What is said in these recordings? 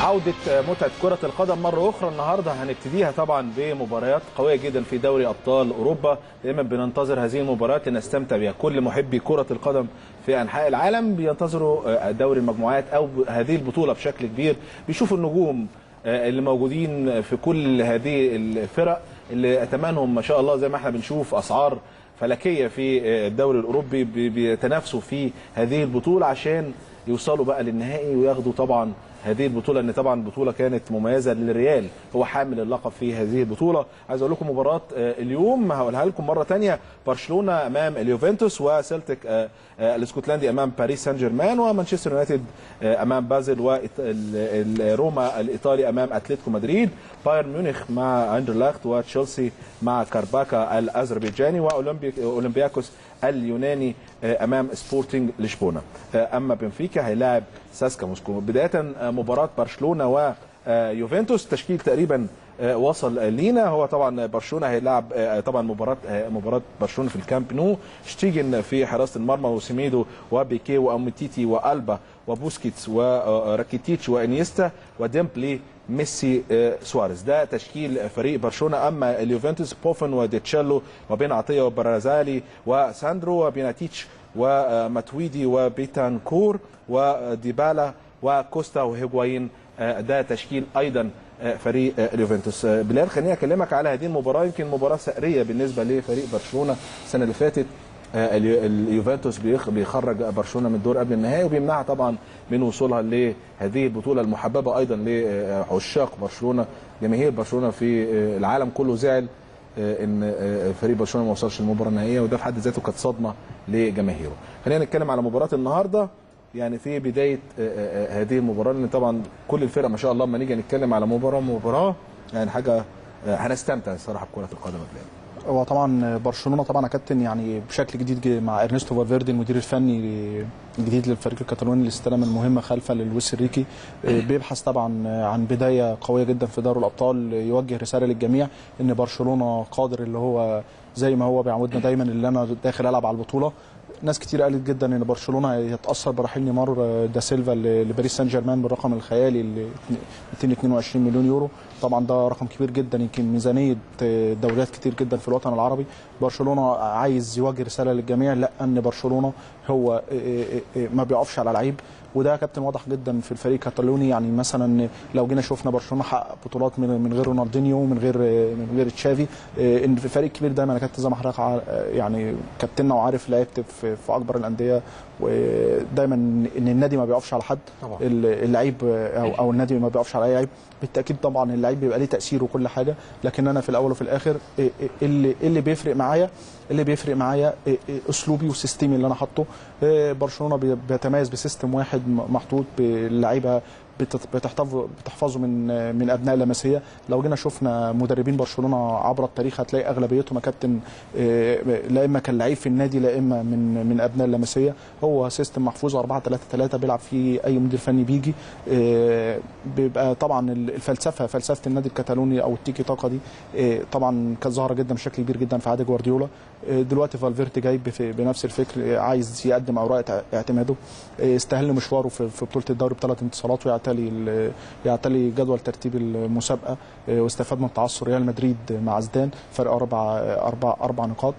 عودة متعة كرة القدم مرة أخرى النهاردة هنبتديها طبعا بمباريات قوية جدا في دوري أبطال أوروبا دايما بننتظر هذه المباريات لنستمتع بها كل محبي كرة القدم في أنحاء العالم بينتظروا دوري المجموعات أو هذه البطولة بشكل كبير بيشوفوا النجوم اللي موجودين في كل هذه الفرق اللي أتمنهم ما شاء الله زي ما احنا بنشوف أسعار فلكية في الدوري الأوروبي بيتنافسوا في هذه البطولة عشان يوصلوا بقى للنهائي وياخدوا طبعا هذه البطوله ان طبعا البطوله كانت مميزه للريال هو حامل اللقب في هذه البطوله عايز اقول لكم مباراه اليوم هقولها لكم مره ثانيه برشلونه امام اليوفنتوس وسلتيك الاسكتلندي امام باريس سان جيرمان ومانشستر يونايتد امام بازل وروما الايطالي امام اتلتيكو مدريد بايرن ميونخ مع اندرلاخت وتشيلسي مع كارباكا الاذربيجاني واولمبياكوس اليوناني امام سبورتنج لشبونه اما بنفيكا هيلاعب ساسكا موسكو بدايه مباراه برشلونه ويوفنتوس تشكيل تقريبا وصل لينا هو طبعا برشلونه هيلاعب طبعا مباراه مباراه برشلونه في الكامب نو شتيجن في حراسه المرمى وسيميدو وبيكي وامتيتي والبا وبوسكيتس وراكيتيتش وانيستا وديمبلي ميسي سواريز ده تشكيل فريق برشلونه اما اليوفنتوس بوفن وديتشيلو وبين عطيه وبرازالي وساندرو وبيناتيتش وماتويدي وبيتانكور وديبالا وكوستا وهيجوايين ده تشكيل ايضا فريق اليوفنتوس بلال خليني اكلمك على هذه المباراه يمكن مباراه سأريه بالنسبه لفريق برشلونه السنه اللي فاتت اليوفنتوس بيخرج برشلونه من الدور قبل النهائي وبيمنعها طبعا من وصولها لهذه البطوله المحببه ايضا لعشاق برشلونه جماهير برشلونه في العالم كله زعل ان فريق برشلونه ما وصلش للمباراه النهائيه وده في حد ذاته كانت صدمه لجماهيره. خلينا نتكلم على مباراه النهارده يعني في بدايه هذه المباراه لان طبعا كل الفرق ما شاء الله لما نيجي نتكلم على مباراه مباراه يعني حاجه هنستمتع الصراحه بكره القدم بلاد. هو طبعا برشلونه طبعا يا كابتن يعني بشكل جديد مع ارنستو فالفيردي المدير الفني الجديد للفريق الكتالوني اللي استلم المهمه خلفا للويس الريكي بيبحث طبعا عن بدايه قويه جدا في دوري الابطال يوجه رساله للجميع ان برشلونه قادر اللي هو زي ما هو بيعودنا دايما اللي انا داخل العب على البطوله ناس كتير قالت جدا ان برشلونه هيتاثر برحيل نيمار دا سيلفا لباريس سان جيرمان بالرقم الخيالي اللي 222 مليون يورو طبعا ده رقم كبير جدا يمكن ميزانيه دوريات كتير جدا في الوطن العربي برشلونه عايز يوجه رساله للجميع لا ان برشلونه هو ما بيقفش على لعيب وده كابتن واضح جدا في الفريق الكتالوني يعني مثلا لو جينا شفنا برشلونه حقق بطولات من من غير رونالدينيو من غير من غير تشافي ان في الفريق الكبير دايما انا كابتن زي ما حضرتك يعني كابتننا وعارف لعبت في, في اكبر الانديه ودايما ان النادي ما بيقفش على حد طبعا. اللعيب او, أو النادي ما بيقفش على اي لعيب بالتاكيد طبعا اللعيب بيبقى ليه تاثير وكل حاجه لكن انا في الاول وفي الاخر اللي اللي بيفرق معايا اللي بيفرق معايا اسلوبي وسيستمي اللي انا حاطه برشلونه بيتميز بسيستم واحد محطوط باللعيبه بتحتفظ بتحفظه من من ابناء اللمسيه لو جينا شفنا مدربين برشلونه عبر التاريخ هتلاقي اغلبيتهم يا كابتن لا اما كان لعيب في النادي لا اما من من ابناء اللمسيه هو سيستم محفوظ 4 3 3 بيلعب فيه اي مدير فني بيجي بيبقى طبعا الفلسفه فلسفه النادي الكتالوني او التيكي تاكا دي طبعا كانت ظاهره جدا بشكل كبير جدا في عهد جوارديولا دلوقتي فالفيرتي جاي بنفس الفكر عايز يقدم اوراق اعتماده استهل مشواره في بطوله الدوري بثلاث انتصارات ويعتلي يعتلي جدول ترتيب المسابقه واستفاد من تعثر ريال مدريد مع زدان فرق اربع اربع اربع نقاط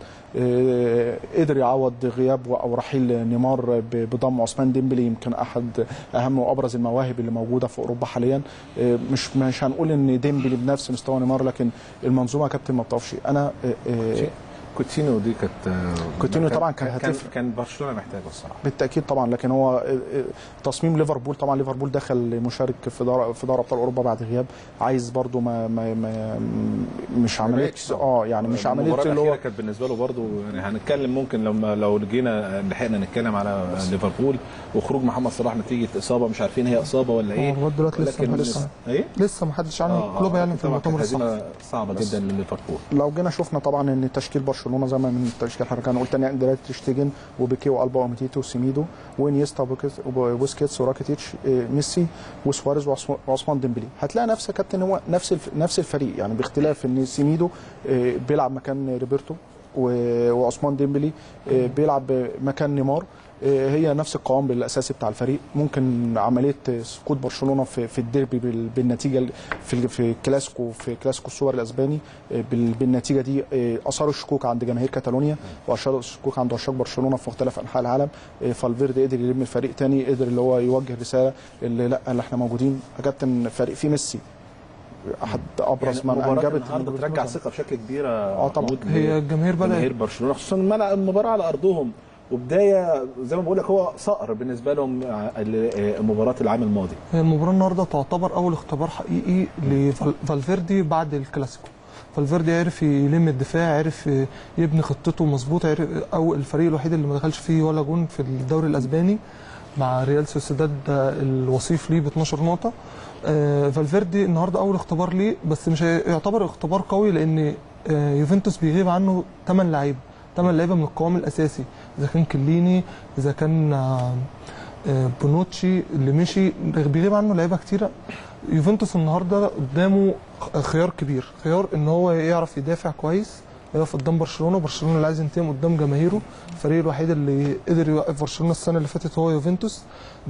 قدر يعوض غياب او رحيل نيمار بضم عثمان ديمبلي يمكن احد اهم وابرز المواهب اللي موجوده في اوروبا حاليا مش مش هنقول ان ديمبلي بنفس مستوى نيمار لكن المنظومه يا كابتن ما بتقفش انا كوتينو دي كانت كوتينو طبعا كان هتفرق كان برشلونه محتاجه الصراحه بالتاكيد طبعا لكن هو تصميم ليفربول طبعا ليفربول دخل مشارك في دار في دوري ابطال اوروبا بعد غياب عايز برده ما, ما, ما مش عمليه اه يعني مش عمليه اللي هو كانت بالنسبه له برده يعني هنتكلم ممكن لما لو جينا لحقنا نتكلم على ليفربول وخروج محمد صلاح نتيجه اصابه مش عارفين هي اصابه ولا ايه هو دلوقتي لسه ما لسه ايه لسه ما حدش عارف آه كلوب يعلن في المؤتمر الصحفي صعبه جدا لليفربول لو جينا شفنا طبعا ان تشكيل برشلونه زي ما من تشكيل حضرتك انا قلت انا دلوقتي تشتيجن وبيكي والبا وميتيتو وسيميدو وانيستا وبوسكيتس وراكيتيتش ميسي وسواريز وعثمان ديمبلي هتلاقي نفس كابتن هو نفس نفس الفريق يعني باختلاف ان سيميدو بيلعب مكان روبرتو وعثمان ديمبلي بيلعب مكان نيمار آه، هي نفس القوام الاساسي بتاع الفريق ممكن عمليه سقوط برشلونه في في الديربي بال- بالنتيجه ال- في ال- في الكلاسيكو في كلاسيكو السوبر الاسباني آه، بال- بالنتيجه دي آه، اثاروا الشكوك عند جماهير كاتالونيا واثاروا الشكوك عند عشاق برشلونه في مختلف انحاء العالم آه، فالفيردي قدر يلم الفريق تاني قدر اللي هو يوجه رساله اللي لا اللي احنا موجودين يا كابتن فريق فيه ميسي احد ابرز يعني من مباراة انجبت النهارده ترجع ثقه بشكل كبير اه طبعا. محمود هي الجماهير بدات جماهير برشلونه خصوصا الملعب المباراه على ارضهم وبدايه زي ما بقول لك هو صقر بالنسبه لهم ال- مباراه العام الماضي هي المباراه النهارده تعتبر اول اختبار حقيقي لفالفيردي بعد الكلاسيكو فالفيردي عرف يلم الدفاع عرف يبني خطته مظبوط عرف او الفريق الوحيد اللي ما دخلش فيه ولا جون في الدوري الاسباني مع ريال سوسيداد الوصيف ليه ب 12 نقطه آه، فالفيردي النهارده اول اختبار ليه بس مش هي- يعتبر اختبار قوي لان آه، يوفنتوس بيغيب عنه 8 لعيبه 8 لعيبه من القوام الاساسي اذا كان كليني اذا كان آه، آه، بونوتشي اللي مشي بيغيب عنه لعيبه كتيره يوفنتوس النهارده قدامه خيار كبير خيار ان هو يعرف يدافع كويس يقف قدام برشلونه برشلونه اللي عايز ينتقم قدام جماهيره الفريق الوحيد اللي قدر يوقف برشلونه السنه اللي فاتت هو يوفنتوس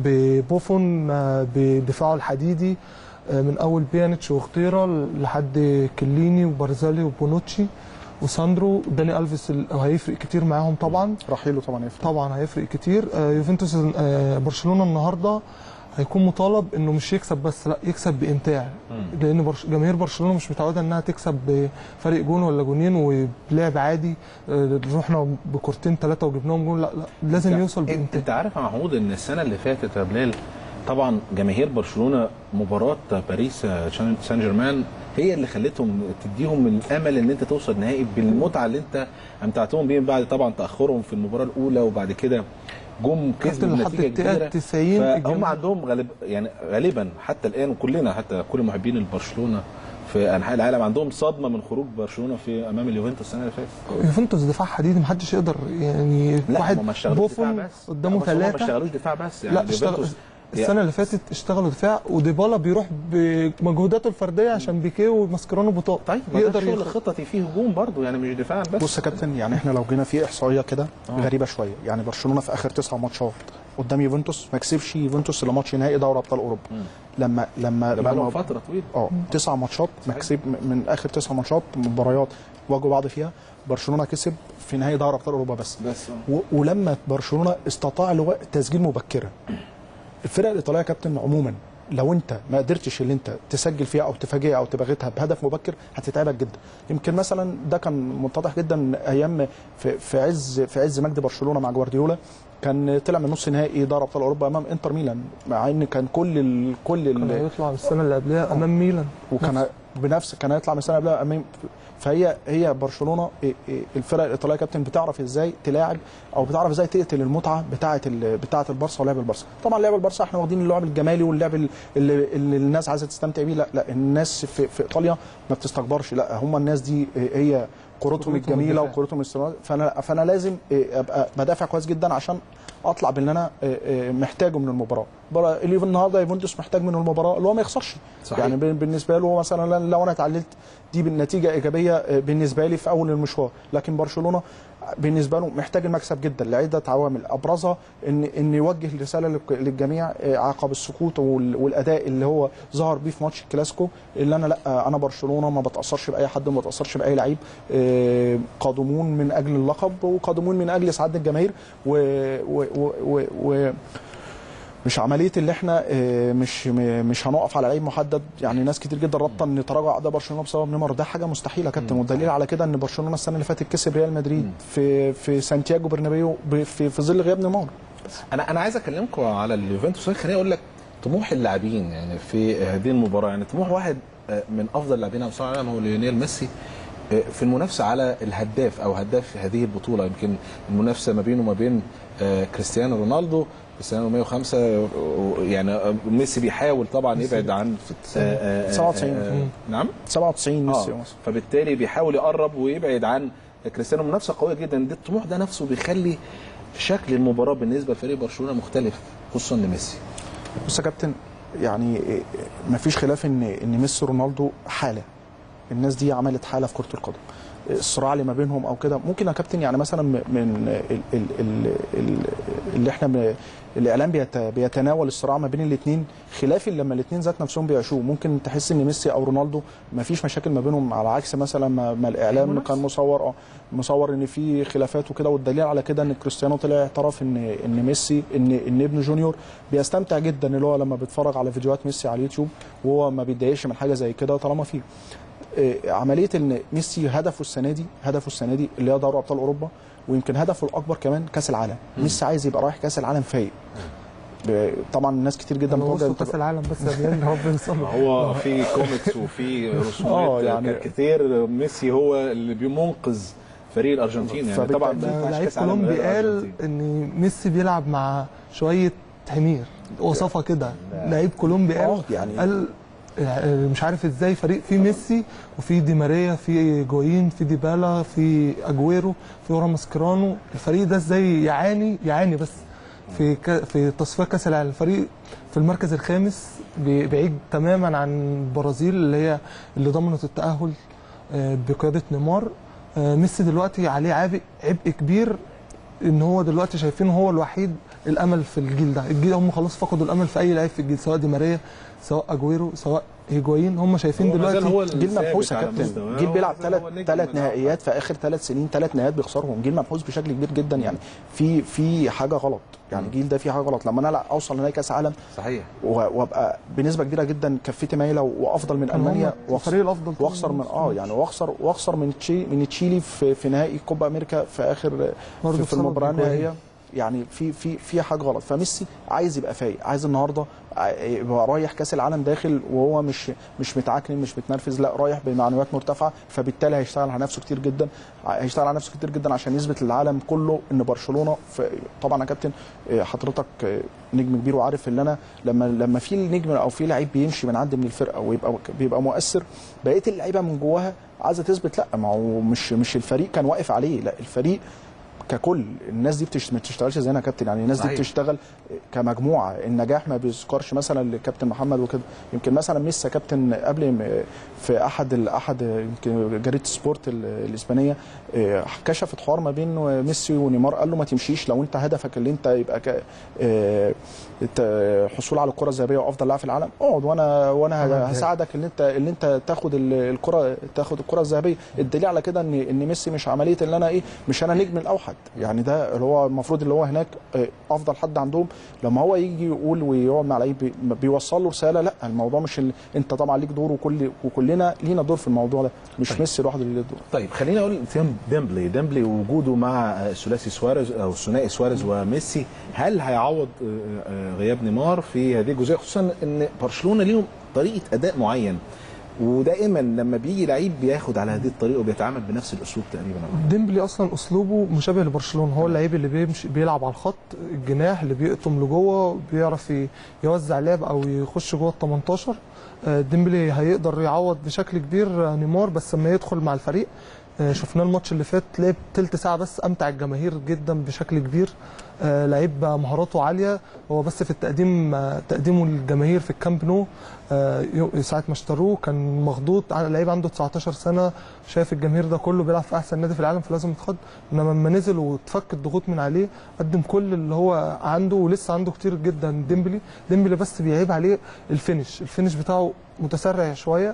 ببوفون آه، بدفاعه الحديدي آه، من اول بيانيتش واختيرا لحد كليني وبارزالي وبونوتشي وساندرو داني الفيس ال- هيفرق كتير معاهم طبعا رحيله طبعا يفرق طبعا هيفرق كتير آه، يوفنتوس آه، برشلونه النهارده هيكون مطالب انه مش يكسب بس لا يكسب بامتاع لان برش... جماهير برشلونه مش متعوده انها تكسب بفرق جون ولا جونين وبلعب عادي آه، رحنا بكورتين ثلاثه وجبناهم جون لا لا لازم يوصل انت, بامتاع انت عارف يا محمود ان السنه اللي فاتت يا بلال طبعا جماهير برشلونه مباراه باريس سان جيرمان هي اللي خلتهم تديهم الامل ان انت توصل نهائي بالمتعه اللي انت امتعتهم بيه بعد طبعا تاخرهم في المباراه الاولى وبعد كده جم كسبوا كابتن لحد بنتيجه الدقيقة كبيره 90 فهم الجماهير- عندهم غالب يعني غالبا حتى الان وكلنا حتى كل محبين البرشلونه في انحاء العالم عندهم صدمه من خروج برشلونه في امام اليوفنتوس السنه اللي فاتت يوفنتوس دفاع حديدي محدش يقدر يعني لا واحد هم ما اشتغلوش دفاع بوفون بس قدامه لا، بس هم ما ثلاثه اشتغلوش دفاع بس يعني لا اشتغل اليوفنتوس السنه اللي فاتت اشتغلوا دفاع وديبالا بيروح بمجهوداته الفرديه عشان بيكيه وماسكيرانو بطاق طيب يقدر يقدر شغل يخ... خططي فيه هجوم برضه يعني مش دفاع بس بص يا كابتن يعني احنا لو جينا في احصائيه كده آه. غريبه شويه يعني برشلونه في اخر تسع ماتشات قدام يوفنتوس ما كسبش يوفنتوس الا ماتش نهائي دوري ابطال اوروبا مم. لما لما ده بقى لهم لما فتره طويله اه تسع ماتشات ما صحيح. كسب من اخر تسع ماتشات مباريات واجهوا بعض فيها برشلونه كسب في نهائي دوري ابطال اوروبا بس بس و- ولما برشلونه استطاع اللي هو تسجيل مبكرا الفرق الايطاليه يا كابتن عموما لو انت ما قدرتش اللي انت تسجل فيها او تفاجئها او تباغتها بهدف مبكر هتتعبك جدا يمكن مثلا ده كان متضح جدا ايام في, في عز في عز مجد برشلونه مع جوارديولا كان طلع من نص نهائي دوري ابطال اوروبا امام انتر ميلان مع ان كان كل ال كل كان ال هيطلع السنه اللي قبلها امام ميلان وكان بنفس كان هيطلع من السنه قبلها امام فهي هي برشلونه إيه إيه الفرق الايطاليه يا كابتن بتعرف ازاي تلاعب او بتعرف ازاي تقتل المتعه بتاعه ال- بتاعه البارسا ولعب البارسا طبعا لعب البارسا احنا واخدين اللعب الجمالي واللعب ال- اللي, اللي الناس عايزه تستمتع بيه لا لا الناس في, في ايطاليا ما بتستكبرش لا هم الناس دي إيه هي كورتهم كورتهم الجميله الدفاع. وكورتهم الاستمرار فانا فانا لازم إيه، ابقى بدافع كويس جدا عشان اطلع باللي انا إيه، إيه، محتاجه من المباراه برا- اللي النهارده يوفنتوس محتاج من المباراه اللي هو ما يخسرش صحيح. يعني بال- بالنسبه له مثلا لو انا اتعللت دي بالنتيجه ايجابيه آه، بالنسبه لي في اول المشوار لكن برشلونه بالنسبه له محتاج المكسب جدا لعده عوامل ابرزها ان ان يوجه رساله للك- للجميع آه، عقب السقوط وال- والاداء اللي هو ظهر بيه في ماتش الكلاسيكو اللي انا لا آه، انا برشلونه ما بتاثرش باي حد ما بتاثرش باي لعيب آه، قادمون من اجل اللقب وقادمون من اجل سعاده الجماهير و, و, و, و, و مش عمليه اللي احنا آه، مش م- مش هنقف على لعيب محدد يعني ناس كتير جدا رابطه ان تراجع اداء برشلونه بسبب نيمار ده حاجه مستحيله يا كابتن والدليل على كده ان برشلونه السنه اللي فاتت كسب ريال مدريد في في سانتياغو برنابيو ب- في في ظل غياب نيمار انا انا عايز اكلمكم على اليوفنتوس خليني اقول لك طموح اللاعبين يعني في هذه المباراه يعني طموح واحد آه، من افضل اللاعبين على مستوى العالم هو ليونيل ميسي آه، في المنافسه على الهداف او هداف هذه البطوله يمكن المنافسه ما بينه وما بين آه، كريستيانو رونالدو كريستيانو 105 آه، يعني آه، ميسي بيحاول طبعا يبعد عن آه، آه، آه، 97. آه، نعم 97 ميسي آه. فبالتالي بيحاول يقرب ويبعد عن كريستيانو منافسه قويه جدا ده الطموح ده نفسه بيخلي شكل المباراه بالنسبه لفريق برشلونه مختلف خصوصا لميسي بص يا كابتن يعني ما فيش خلاف ان ان ميسي رونالدو حاله الناس دي عملت حاله في كره القدم الصراع اللي ما بينهم او كده ممكن يا كابتن يعني مثلا م- من ال ال ال ال اللي احنا ب- الاعلام بيت بيتناول الصراع ما بين الاثنين خلاف اللي لما الاثنين ذات نفسهم بيعيشوه ممكن تحس ان ميسي او رونالدو ما فيش مشاكل ما بينهم على عكس مثلا ما, ما الاعلام كان مصور اه مصور ان في خلافات وكده والدليل على كده ان كريستيانو طلع اعترف ان ان ميسي ان ان ابنه جونيور بيستمتع جدا اللي هو لما بيتفرج على فيديوهات ميسي على اليوتيوب وهو ما بيتضايقش من حاجه زي كده طالما فيه آه، عمليه ان ميسي هدفه السنه دي هدفه السنه دي اللي هي دوري ابطال اوروبا ويمكن هدفه الاكبر كمان كاس العالم ميسي عايز يبقى رايح كاس العالم فايق ب- طبعا ناس كتير جدا انا بتوجه وصلوا كاس العالم بس يا بيان ربنا يصلح هو في كوميكس وفي آه، رسومات يعني- يعني كتير ميسي هو اللي بيمنقذ فريق الارجنتين يعني فبالتالي طبعا ده ما ينفعش لعيب كاس عالم من غير كولومبي قال الأرجنتين. ان ميسي بيلعب مع شويه حمير وصفها كده لعيب كولومبي قال آه، يعني- قال آه، مش عارف ازاي فريق فيه ميسي وفي دي ماريا في جوين في ديبالا في اجويرو في ورا ماسكيرانو الفريق ده ازاي يعاني يعاني بس في ك... في تصفيات كاس العالم الفريق في المركز الخامس بي- بعيد تماما عن البرازيل اللي هي اللي ضمنت التاهل آه، بقياده نيمار آه، ميسي دلوقتي عليه عبء عبء كبير ان هو دلوقتي شايفينه هو الوحيد الامل في الجيل ده الجيل هم خلاص فقدوا الامل في اي لعيب في الجيل سواء دي ماريا سواء اجويرو سواء هيجوين هم شايفين هو ما زال دلوقتي هو جيل الثابت منحوس يا على كابتن مستواه. جيل هو بيلعب ما زال ثلاث هو النجم ثلاث من نهائيات في اخر ثلاث سنين ثلاث نهائيات بيخسرهم جيل منحوس بشكل كبير جدا يعني في في حاجه غلط يعني الجيل ده فيه حاجه غلط لما انا لا اوصل لنهائي كاس عالم صحيح و- وابقى بنسبه كبيره جدا كفتي مايله وافضل من كانوا هم المانيا الفريق الافضل طبعاً. واخسر من اه يعني واخسر واخسر من تشي من تشيلي في في نهائي كوبا امريكا في اخر برضه في, في بسبب المباراه الجوان. النهائيه يعني في في في حاجه غلط فميسي عايز يبقى فايق عايز النهارده ع- يبقى رايح كاس العالم داخل وهو مش مش متعكن مش متنرفز لا رايح بمعنويات مرتفعه فبالتالي هيشتغل على نفسه كتير جدا ع- هيشتغل على نفسه كتير جدا عشان يثبت للعالم كله ان برشلونه في طبعا يا كابتن آه، حضرتك آه، نجم كبير وعارف ان انا لما لما في النجم او في لعيب بيمشي من عند من الفرقه ويبقى بيبقى مؤثر بقيه اللعيبه من جواها عايزه تثبت لا ما هو مش مش الفريق كان واقف عليه لا الفريق ككل الناس دي بتش... ما بتشتغلش زينا يا كابتن يعني الناس دي صحيح. بتشتغل كمجموعه النجاح ما بيذكرش مثلا لكابتن محمد وكده يمكن مثلا ميسي يا كابتن قبل م- في احد ال- احد يمكن جريده سبورت ال- الاسبانيه آه، كشفت حوار ما بين ميسي ونيمار قال له ما تمشيش لو انت هدفك اللي انت يبقى ك... آه، الت- الحصول على الكره الذهبيه وافضل لاعب في العالم اقعد وانا وانا أنا هساعدك ان انت ان انت تاخد ال- الكره تاخد الكره الذهبيه الدليل على كده ان ان ميسي مش عمليه ان انا ايه مش انا نجم الاوحد يعني ده اللي هو المفروض اللي هو هناك آه، افضل حد عندهم لما هو يجي يقول ويقعد مع لعيب بي- بيوصل له رساله لا الموضوع مش ال... انت طبعا ليك دور وكل وكلنا لينا دور في الموضوع ده مش طيب. ميسي لوحده اللي ليه دور طيب خليني اقول تيم ديمبلي ديمبلي وجوده مع ثلاثي سواريز او ثنائي سواريز وميسي هل هيعوض آه، آه، غياب نيمار في هذه الجزئيه خصوصا ان برشلونه ليهم طريقه اداء معين ودائما لما بيجي لعيب بياخد على هذه الطريقه وبيتعامل بنفس الاسلوب تقريبا يا معلم. ديمبلي اصلا اسلوبه مشابه لبرشلونه هو اللعيب اللي بيمشي بيلعب على الخط الجناح اللي بيقطم لجوه بيعرف ي- يوزع لعب او يخش جوه ال 18 آه، ديمبلي هيقدر يعوض بشكل كبير آه، نيمار بس لما يدخل مع الفريق آه، شفناه الماتش اللي فات لعب تلت ساعه بس امتع الجماهير جدا بشكل كبير آه، لعيب مهاراته عاليه هو بس في التقديم آه، تقديمه للجماهير في الكامب نو آه، يو- ساعه ما اشتروه كان مخضوض على لعيب عنده 19 سنه شايف الجماهير ده كله بيلعب في احسن نادي في العالم فلازم يتخض انما لما نزل واتفك الضغوط من عليه قدم كل اللي هو عنده ولسه عنده كتير جدا ديمبلي ديمبلي بس بيعيب عليه الفينش الفينش بتاعه متسرع شويه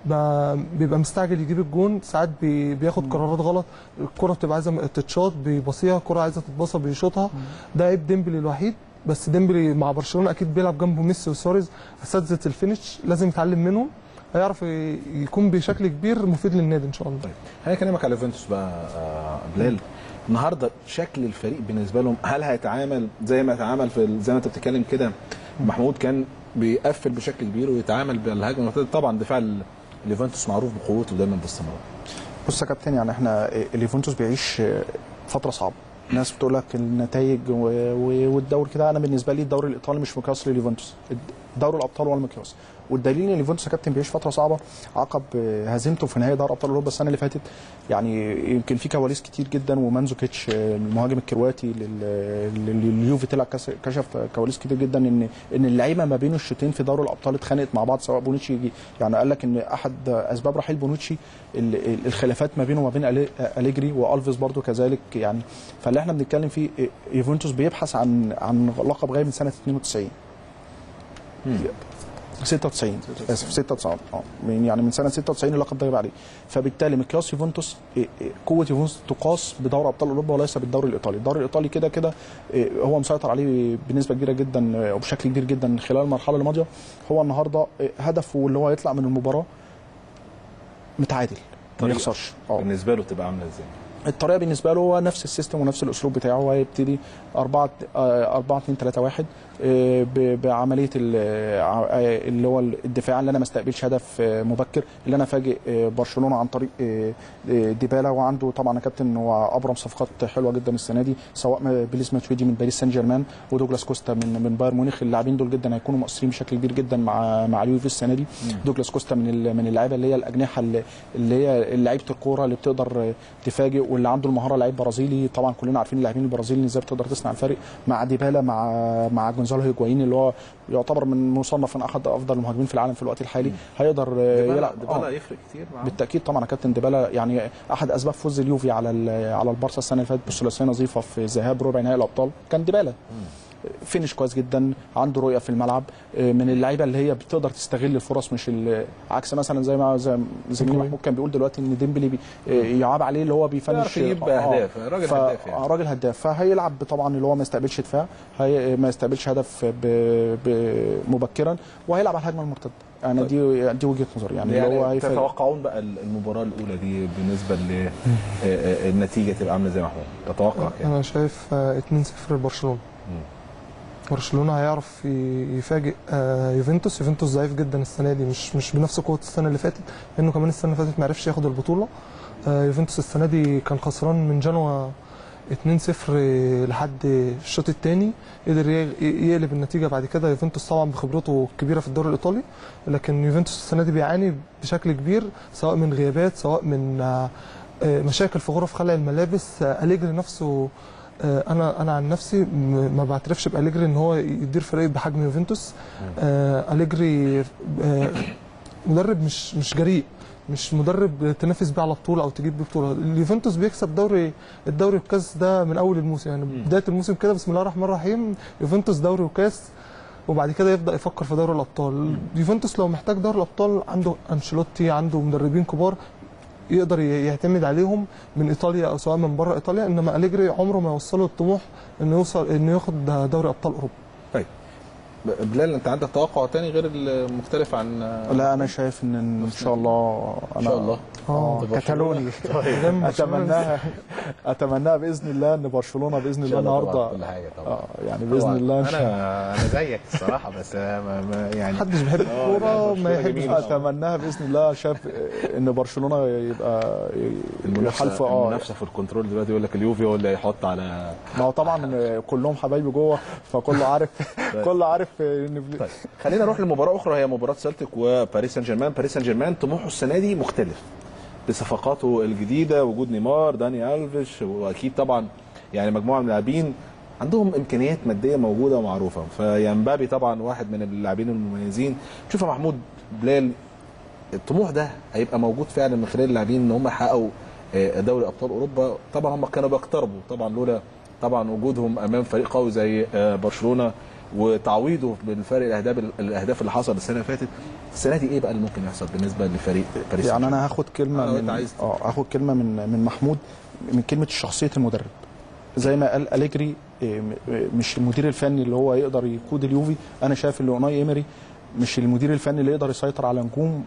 ب- بيبقى مستعجل يجيب الجون ساعات بي- بياخد قرارات غلط الكره بتبقى عايزه تتشاط بيبصيها الكره عايزه تتبصى بيشوطها ده عيب ديمبلي الوحيد بس ديمبلي مع برشلونه اكيد بيلعب جنبه ميسي وسواريز اساتذه الفينش لازم يتعلم منهم هيعرف ي- يكون بشكل كبير مفيد للنادي ان شاء الله طيب خليني اكلمك على يوفنتوس بقى آه، بلال النهارده شكل الفريق بالنسبه لهم هل هيتعامل زي ما اتعامل في ال- زي ما انت بتتكلم كده محمود كان بيقفل بشكل كبير ويتعامل بالهجمه المرتده طبعا دفاع ال- اليوفنتوس معروف بقوته دايما باستمرار بص يا كابتن يعني احنا اليوفنتوس بيعيش فتره صعبه ناس بتقول لك النتائج و- و- والدوري كده انا بالنسبه لي الدوري الايطالي مش مقياس لليوفنتوس دوري الابطال هو المقياس والدليل ان اليوفنتوس يا كابتن بيعيش فتره صعبه عقب آه، هزيمته في نهائي دوري ابطال اوروبا السنه اللي فاتت يعني يمكن في كواليس كتير جدا ومانزوكيتش آه، المهاجم الكرواتي لل- لل- لليوفي طلع كس- كشف كواليس كتير جدا ان ان اللعيبه ما بين الشوطين في دوري الابطال اتخانقت مع بعض سواء بونوتشي يجي- يعني قال لك ان احد اسباب رحيل بونوتشي ال- ال- الخلافات ما بينه وما بين ألي- اليجري والفيس برضو كذلك يعني فاللي احنا بنتكلم فيه إيه، يوفنتوس بيبحث عن عن لقب غايب من سنه 92 96 اسف 96 اه من- يعني من سنه 96 اللقب ده غايب عليه فبالتالي مقياس يوفنتوس إيه، إيه، قوه يوفنتوس تقاس بدوري ابطال اوروبا وليس بالدوري الايطالي الدوري الايطالي كده كده إيه، هو مسيطر عليه بنسبه كبيره جدا آه، وبشكل كبير جدا خلال المرحله الماضيه هو النهارده إيه، هدفه اللي هو يطلع من المباراه متعادل ما طريقة. يخسرش اه بالنسبه له تبقى عامله ازاي الطريقه بالنسبه له هو نفس السيستم ونفس الاسلوب بتاعه هو هيبتدي 4 4 2 3 1 ب- بعمليه ال- ع- آه، اللي هو الدفاع اللي انا ما استقبلش هدف آه، مبكر اللي انا فاجئ آه، برشلونه عن طريق آه، آه، ديبالا وعنده طبعا يا كابتن هو ابرم صفقات حلوه جدا السنه دي سواء ما- بليز ماتويدي من باريس سان جيرمان ودوجلاس كوستا من من بايرن ميونخ اللاعبين دول جدا هيكونوا مؤثرين بشكل كبير جدا مع مع اليوفي السنه دي دوجلاس كوستا من ال- من اللعيبه اللي هي الاجنحه اللي اللي هي لعيبه الكوره اللي بتقدر تفاجئ واللي عنده المهاره لعيب برازيلي طبعا كلنا عارفين اللاعبين البرازيليين ازاي بتقدر تصنع الفرق مع ديبالا مع مع جونزالو هيجوايين اللي هو يعتبر من مصنف من احد افضل المهاجمين في العالم في الوقت الحالي هيقدر ديبالا يلعب ديبالا آه. يفرق كتير معاه بالتاكيد طبعا يا كابتن ديبالا يعني احد اسباب فوز اليوفي على ال- على البارسا السنه اللي فاتت بثلاثيه نظيفه في ذهاب ربع نهائي الابطال كان ديبالا فينش كويس جدا عنده رؤيه في الملعب آه، من اللعيبه اللي هي بتقدر تستغل الفرص مش ال- عكس مثلا زي ما زي زميلي محمود كان بيقول دلوقتي ان ديمبلي بي آه، يعاب عليه اللي هو بيفنش بيعرف يجيب آه، أهداف. راجل ف- هداف يعني. آه، راجل هداف فهيلعب طبعا اللي هو ما يستقبلش دفاع هي ما يستقبلش هدف ب- ب- مبكرا وهيلعب على الهجمه المرتده يعني دي دي وجهه نظري يعني, اللي هو يعني هيفاجئ. تتوقعون بقى المباراه الاولى دي بالنسبه للنتيجه تبقى عامله زي ما محمود تتوقع كده انا شايف آه، 2-0 لبرشلونه برشلونه هيعرف ي- يفاجئ آه، يوفنتوس يوفنتوس ضعيف جدا السنه دي مش مش بنفس قوه السنه اللي فاتت لانه كمان السنه اللي فاتت ما عرفش ياخد البطوله آه، يوفنتوس السنه دي كان خسران من جنوا 2-0 لحد الشوط الثاني قدر ي- يقلب النتيجه بعد كده يوفنتوس طبعا بخبرته الكبيره في الدوري الايطالي لكن يوفنتوس السنه دي بيعاني بشكل كبير سواء من غيابات سواء من آه، آه، مشاكل في غرف خلع الملابس آه، أليجري نفسه آه، انا انا عن نفسي م- ما بعترفش باليجري ان هو يدير فريق بحجم يوفنتوس آه، اليجري آه، مدرب مش مش جريء مش مدرب تنافس بيه على بطوله او تجيب بيه بطوله اليوفنتوس بيكسب دوري الدوري والكاس ده من اول الموسم يعني بدايه الموسم كده بسم الله الرحمن الرحيم يوفنتوس دوري وكاس وبعد كده يبدا يفكر في دوري الابطال يوفنتوس لو محتاج دوري الابطال عنده انشيلوتي عنده مدربين كبار يقدر ي- يعتمد عليهم من ايطاليا او سواء من بره ايطاليا انما اليجري عمره ما يوصله الطموح انه يوصل انه ياخد دوري ابطال اوروبا طيب بلال انت عندك توقع تاني غير المختلف عن لا انا شايف ان ان شاء الله انا ان شاء الله اه برشلونة. كتالوني قدام برشلونة. اتمناها اتمناها باذن الله ان برشلونه باذن الله النهارده كل حاجه طبعا اه يعني باذن الله إن شاء- انا انا زيك الصراحه بس ما ما يعني محدش بيحب الكوره ما برشلونة يحبش جميلة. اتمناها باذن الله شايف ان برشلونه يبقى المنافسه حلف اه المنافسه في الكنترول دلوقتي يقول لك اليوفي هو اللي هيحط على ما هو طبعا كلهم حبايبي جوه فكله عارف كله عارف ان طيب خلينا نروح لمباراه اخرى هي مباراه سلتك وباريس سان جيرمان باريس سان جيرمان طموحه السنه دي مختلف بصفقاته الجديده وجود نيمار داني الفيش واكيد طبعا يعني مجموعه من اللاعبين عندهم امكانيات ماديه موجوده ومعروفه فينبابي طبعا واحد من اللاعبين المميزين شوف يا محمود بلال الطموح ده هيبقى موجود فعلا من خلال اللاعبين ان هم يحققوا آه، دوري ابطال اوروبا طبعا هم كانوا بيقتربوا طبعا لولا طبعا وجودهم امام فريق قوي زي آه، برشلونه وتعويضه بالفرق الاهداف الاهداف اللي حصل السنه اللي فاتت السنه دي ايه بقى اللي ممكن يحصل بالنسبه لفريق باريس يعني سان انا هاخد كلمه آه، من أنت عايز- اه هاخد كلمه من من محمود من كلمه شخصيه المدرب زي ما قال اليجري إيه، م- مش المدير الفني اللي هو يقدر يقود اليوفي انا شايف ان اوناي ايمري مش المدير الفني اللي يقدر يسيطر على نجوم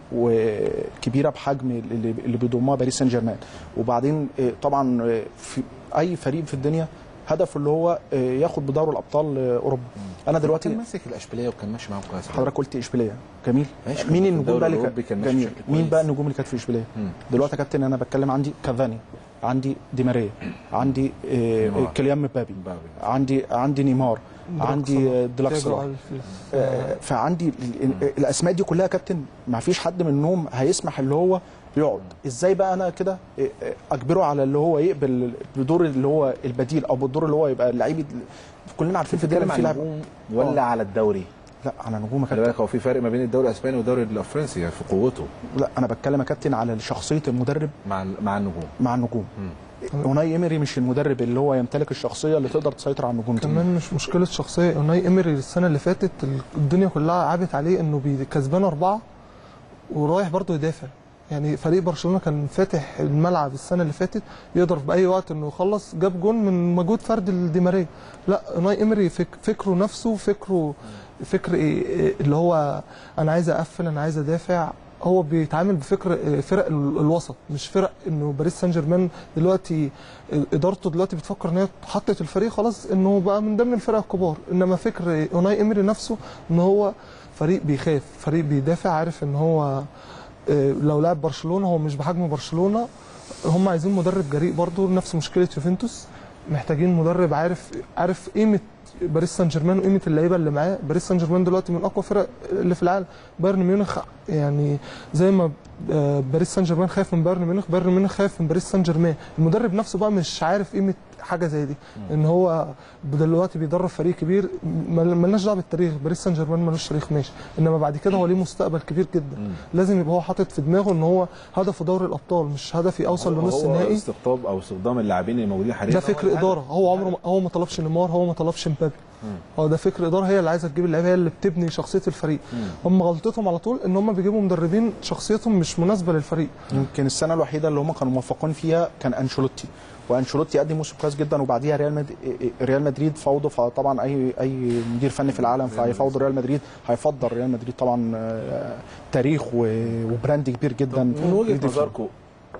وكبيره بحجم اللي اللي بيضمها باريس سان جيرمان وبعدين إيه، طبعا إيه، في اي فريق في الدنيا هدفه اللي هو إيه، ياخد بدوري الابطال إيه، اوروبا انا دلوقتي دلوقتي كان ماسك الاشبيليه وكان ماشي معاهم كويس حضرتك قلت اشبيليه جميل ماشي، كان مين في النجوم الدوري بقى اللي الأوروبي كان كان ماشي جميل بشكل مين كويس. بقى النجوم اللي كانت في اشبيليه مم. دلوقتي يا كابتن انا بتكلم عندي كافاني عندي دي ماريا عندي آه، نيمار. كيليان مبابي مبابي. عندي عندي نيمار عندي آه، دلاكسلر تياجو ألفيس. آه، فعندي ال- ال- الاسماء دي كلها يا كابتن ما فيش حد منهم هيسمح اللي هو يقعد ازاي بقى انا كده آه، آه، اجبره على اللي هو يقبل بدور اللي هو البديل او بالدور اللي هو يبقى اللعيب كلنا عارفين في الدوري بتتكلم في عن لعب نجوم ولا على الدوري؟ لا على نجوم يا خلي كابتن بالك هو في فرق ما بين الدوري الاسباني والدوري الفرنسي يعني في قوته لا انا بتكلم يا كابتن على شخصيه المدرب مع مع النجوم مع النجوم اوناي ايمري مش المدرب اللي هو يمتلك الشخصيه اللي تقدر تسيطر على النجوم دي. كمان مش مشكله شخصيه اوناي ايمري السنه اللي فاتت الدنيا كلها عابت عليه انه بي- كسبان اربعه ورايح برضه يدافع يعني فريق برشلونه كان فاتح الملعب السنه اللي فاتت يقدر باي وقت انه يخلص جاب جون من مجهود فرد لدي ماريا لا اوناي ايمري فك فكره نفسه فكره فكر إيه إيه اللي هو انا عايز اقفل انا عايز ادافع هو بيتعامل بفكر إيه، فرق ال- الوسط مش فرق انه باريس سان جيرمان دلوقتي ادارته دلوقتي بتفكر ان هي حطت الفريق خلاص انه بقى من ضمن الفرق الكبار انما فكر اوناي ايمري نفسه ان هو فريق بيخاف فريق بيدافع عارف ان هو آه، لو لعب برشلونه هو مش بحجم برشلونه هم عايزين مدرب جريء برضه نفس مشكله يوفنتوس محتاجين مدرب عارف عارف قيمه باريس سان جيرمان وقيمه اللعيبه اللي معاه باريس سان جيرمان دلوقتي من اقوى فرق اللي في العالم بايرن ميونخ يعني زي ما آه، باريس سان جيرمان خايف من بايرن ميونخ بايرن ميونخ خايف من باريس سان جيرمان المدرب نفسه بقى مش عارف قيمه حاجه زي دي ان هو دلوقتي بيدرب فريق كبير مل- ملناش دعوه بالتاريخ باريس سان جيرمان ملوش تاريخ ماشي انما بعد كده هو ليه مستقبل كبير جدا لازم يبقى هو حاطط في دماغه ان هو هدفه دوري الابطال مش هدفي اوصل لنص هو النهائي استقطاب او استخدام اللاعبين اللي موجودين حاليا ده هو فكر الهدف. اداره هو عمره ما هو ما طلبش نيمار هو ما طلبش مبابي هو ده فكر اداره هي اللي عايزه تجيب اللعيبه هي اللي بتبني شخصيه الفريق هم غلطتهم على طول ان هم بيجيبوا مدربين شخصيتهم مش مناسبه للفريق يمكن السنه الوحيده اللي هم كانوا موفقين فيها كان انشيلوتي وانشيلوتي قدم موسم كويس جدا وبعديها ريال مدريد ريال مدريد فوضه فطبعا اي اي مدير فني في العالم فهيفوض ريال مدريد هيفضل ريال مدريد طبعا آه، تاريخ و- وبراند كبير جدا من وجهه جديد في- نظركم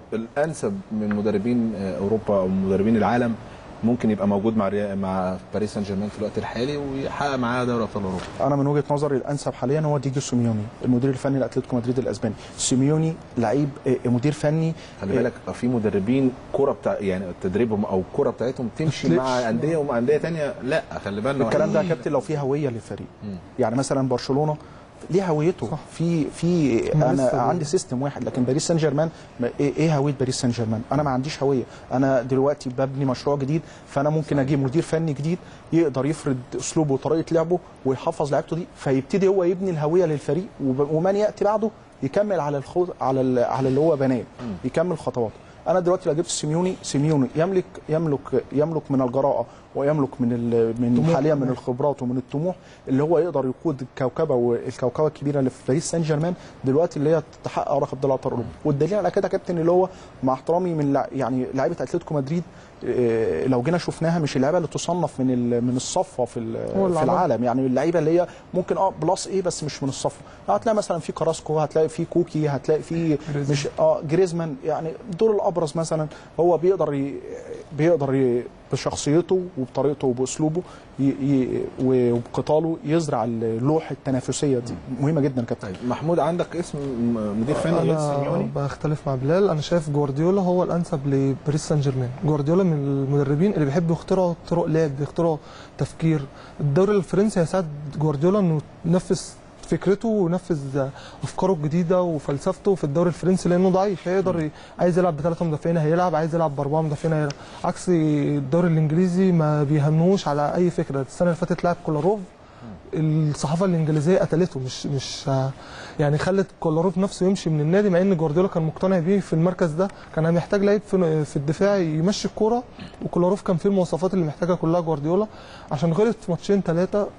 الانسب من مدربين آه، اوروبا او مدربين العالم ممكن يبقى موجود مع ريال مع باريس سان جيرمان في الوقت الحالي ويحقق معاه دوري ابطال اوروبا انا من وجهه نظري الانسب حاليا هو ديجو سيميوني المدير الفني لاتلتيكو مدريد الاسباني سيميوني لعيب آه، مدير فني خلي بالك في مدربين كرة بتاع يعني تدريبهم او الكرة بتاعتهم تمشي تليقش. مع انديه ومع انديه تانية لا خلي بالنا الكلام ده يا كابتن لو في هويه للفريق يعني مثلا برشلونه ليه هويته صح. في في هم انا لسه عندي سيستم واحد لكن باريس سان جيرمان ما- ايه إيه هويه باريس سان جيرمان انا ما عنديش هويه انا دلوقتي ببني مشروع جديد فانا ممكن اجيب مدير فني جديد يقدر يفرض اسلوبه وطريقه لعبه ويحفظ لعيبته دي فيبتدي هو يبني الهويه للفريق وب- ومن ياتي بعده يكمل على الخوض على ال- على اللي هو بناه يكمل خطواته انا دلوقتي لو جبت سيميوني سيميوني يملك يملك يملك من الجراءه ويملك من ال- من طموح حاليا من كمان. الخبرات ومن الطموح اللي هو يقدر يقود الكوكبه والكوكبه الكبيره اللي في باريس سان جيرمان دلوقتي اللي هي تحقق رقم دوري ابطال اوروبا والدليل على كده يا كابتن اللي هو مع احترامي من لع- يعني لعيبه اتلتيكو مدريد إيه، لو جينا شفناها مش اللعيبه اللي تصنف من ال- من الصفوه في ال- هو في العالم. العالم يعني اللعيبه اللي هي ممكن اه بلس ايه بس مش من الصفوه هتلاقي مثلا في كراسكو هتلاقي في كوكي هتلاقي في جريزمان. مش اه جريزمان يعني الدور الابرز مثلا هو بيقدر ي... بيقدر ي... بشخصيته وبطريقته وباسلوبه ي... ي... وبقتاله يزرع اللوح التنافسيه دي مهمه جدا يا كابتن طيب محمود عندك اسم م- مدير فني غير انا سيميوني بختلف مع بلال انا شايف جوارديولا هو الانسب لباريس سان جيرمان جوارديولا من المدربين اللي بيحبوا يخترعوا طرق لعب يخترعوا تفكير الدوري الفرنسي هيساعد جوارديولا انه ينفذ فكرته وينفذ افكاره الجديده وفلسفته في الدوري الفرنسي لانه ضعيف هيقدر ي- عايز يلعب بثلاثه مدافعين هيلعب عايز يلعب باربعه مدافعين هيلعب عكس الدوري الانجليزي ما بيهموش على اي فكره السنه اللي فاتت لعب كولاروف الصحافه الانجليزيه قتلته مش مش يعني خلت كولاروف نفسه يمشي من النادي مع ان جوارديولا كان مقتنع بيه في المركز ده كان محتاج لعيب في في الدفاع يمشي الكوره وكولاروف كان فيه المواصفات اللي محتاجها كلها جوارديولا عشان غلط في ماتشين ثلاثه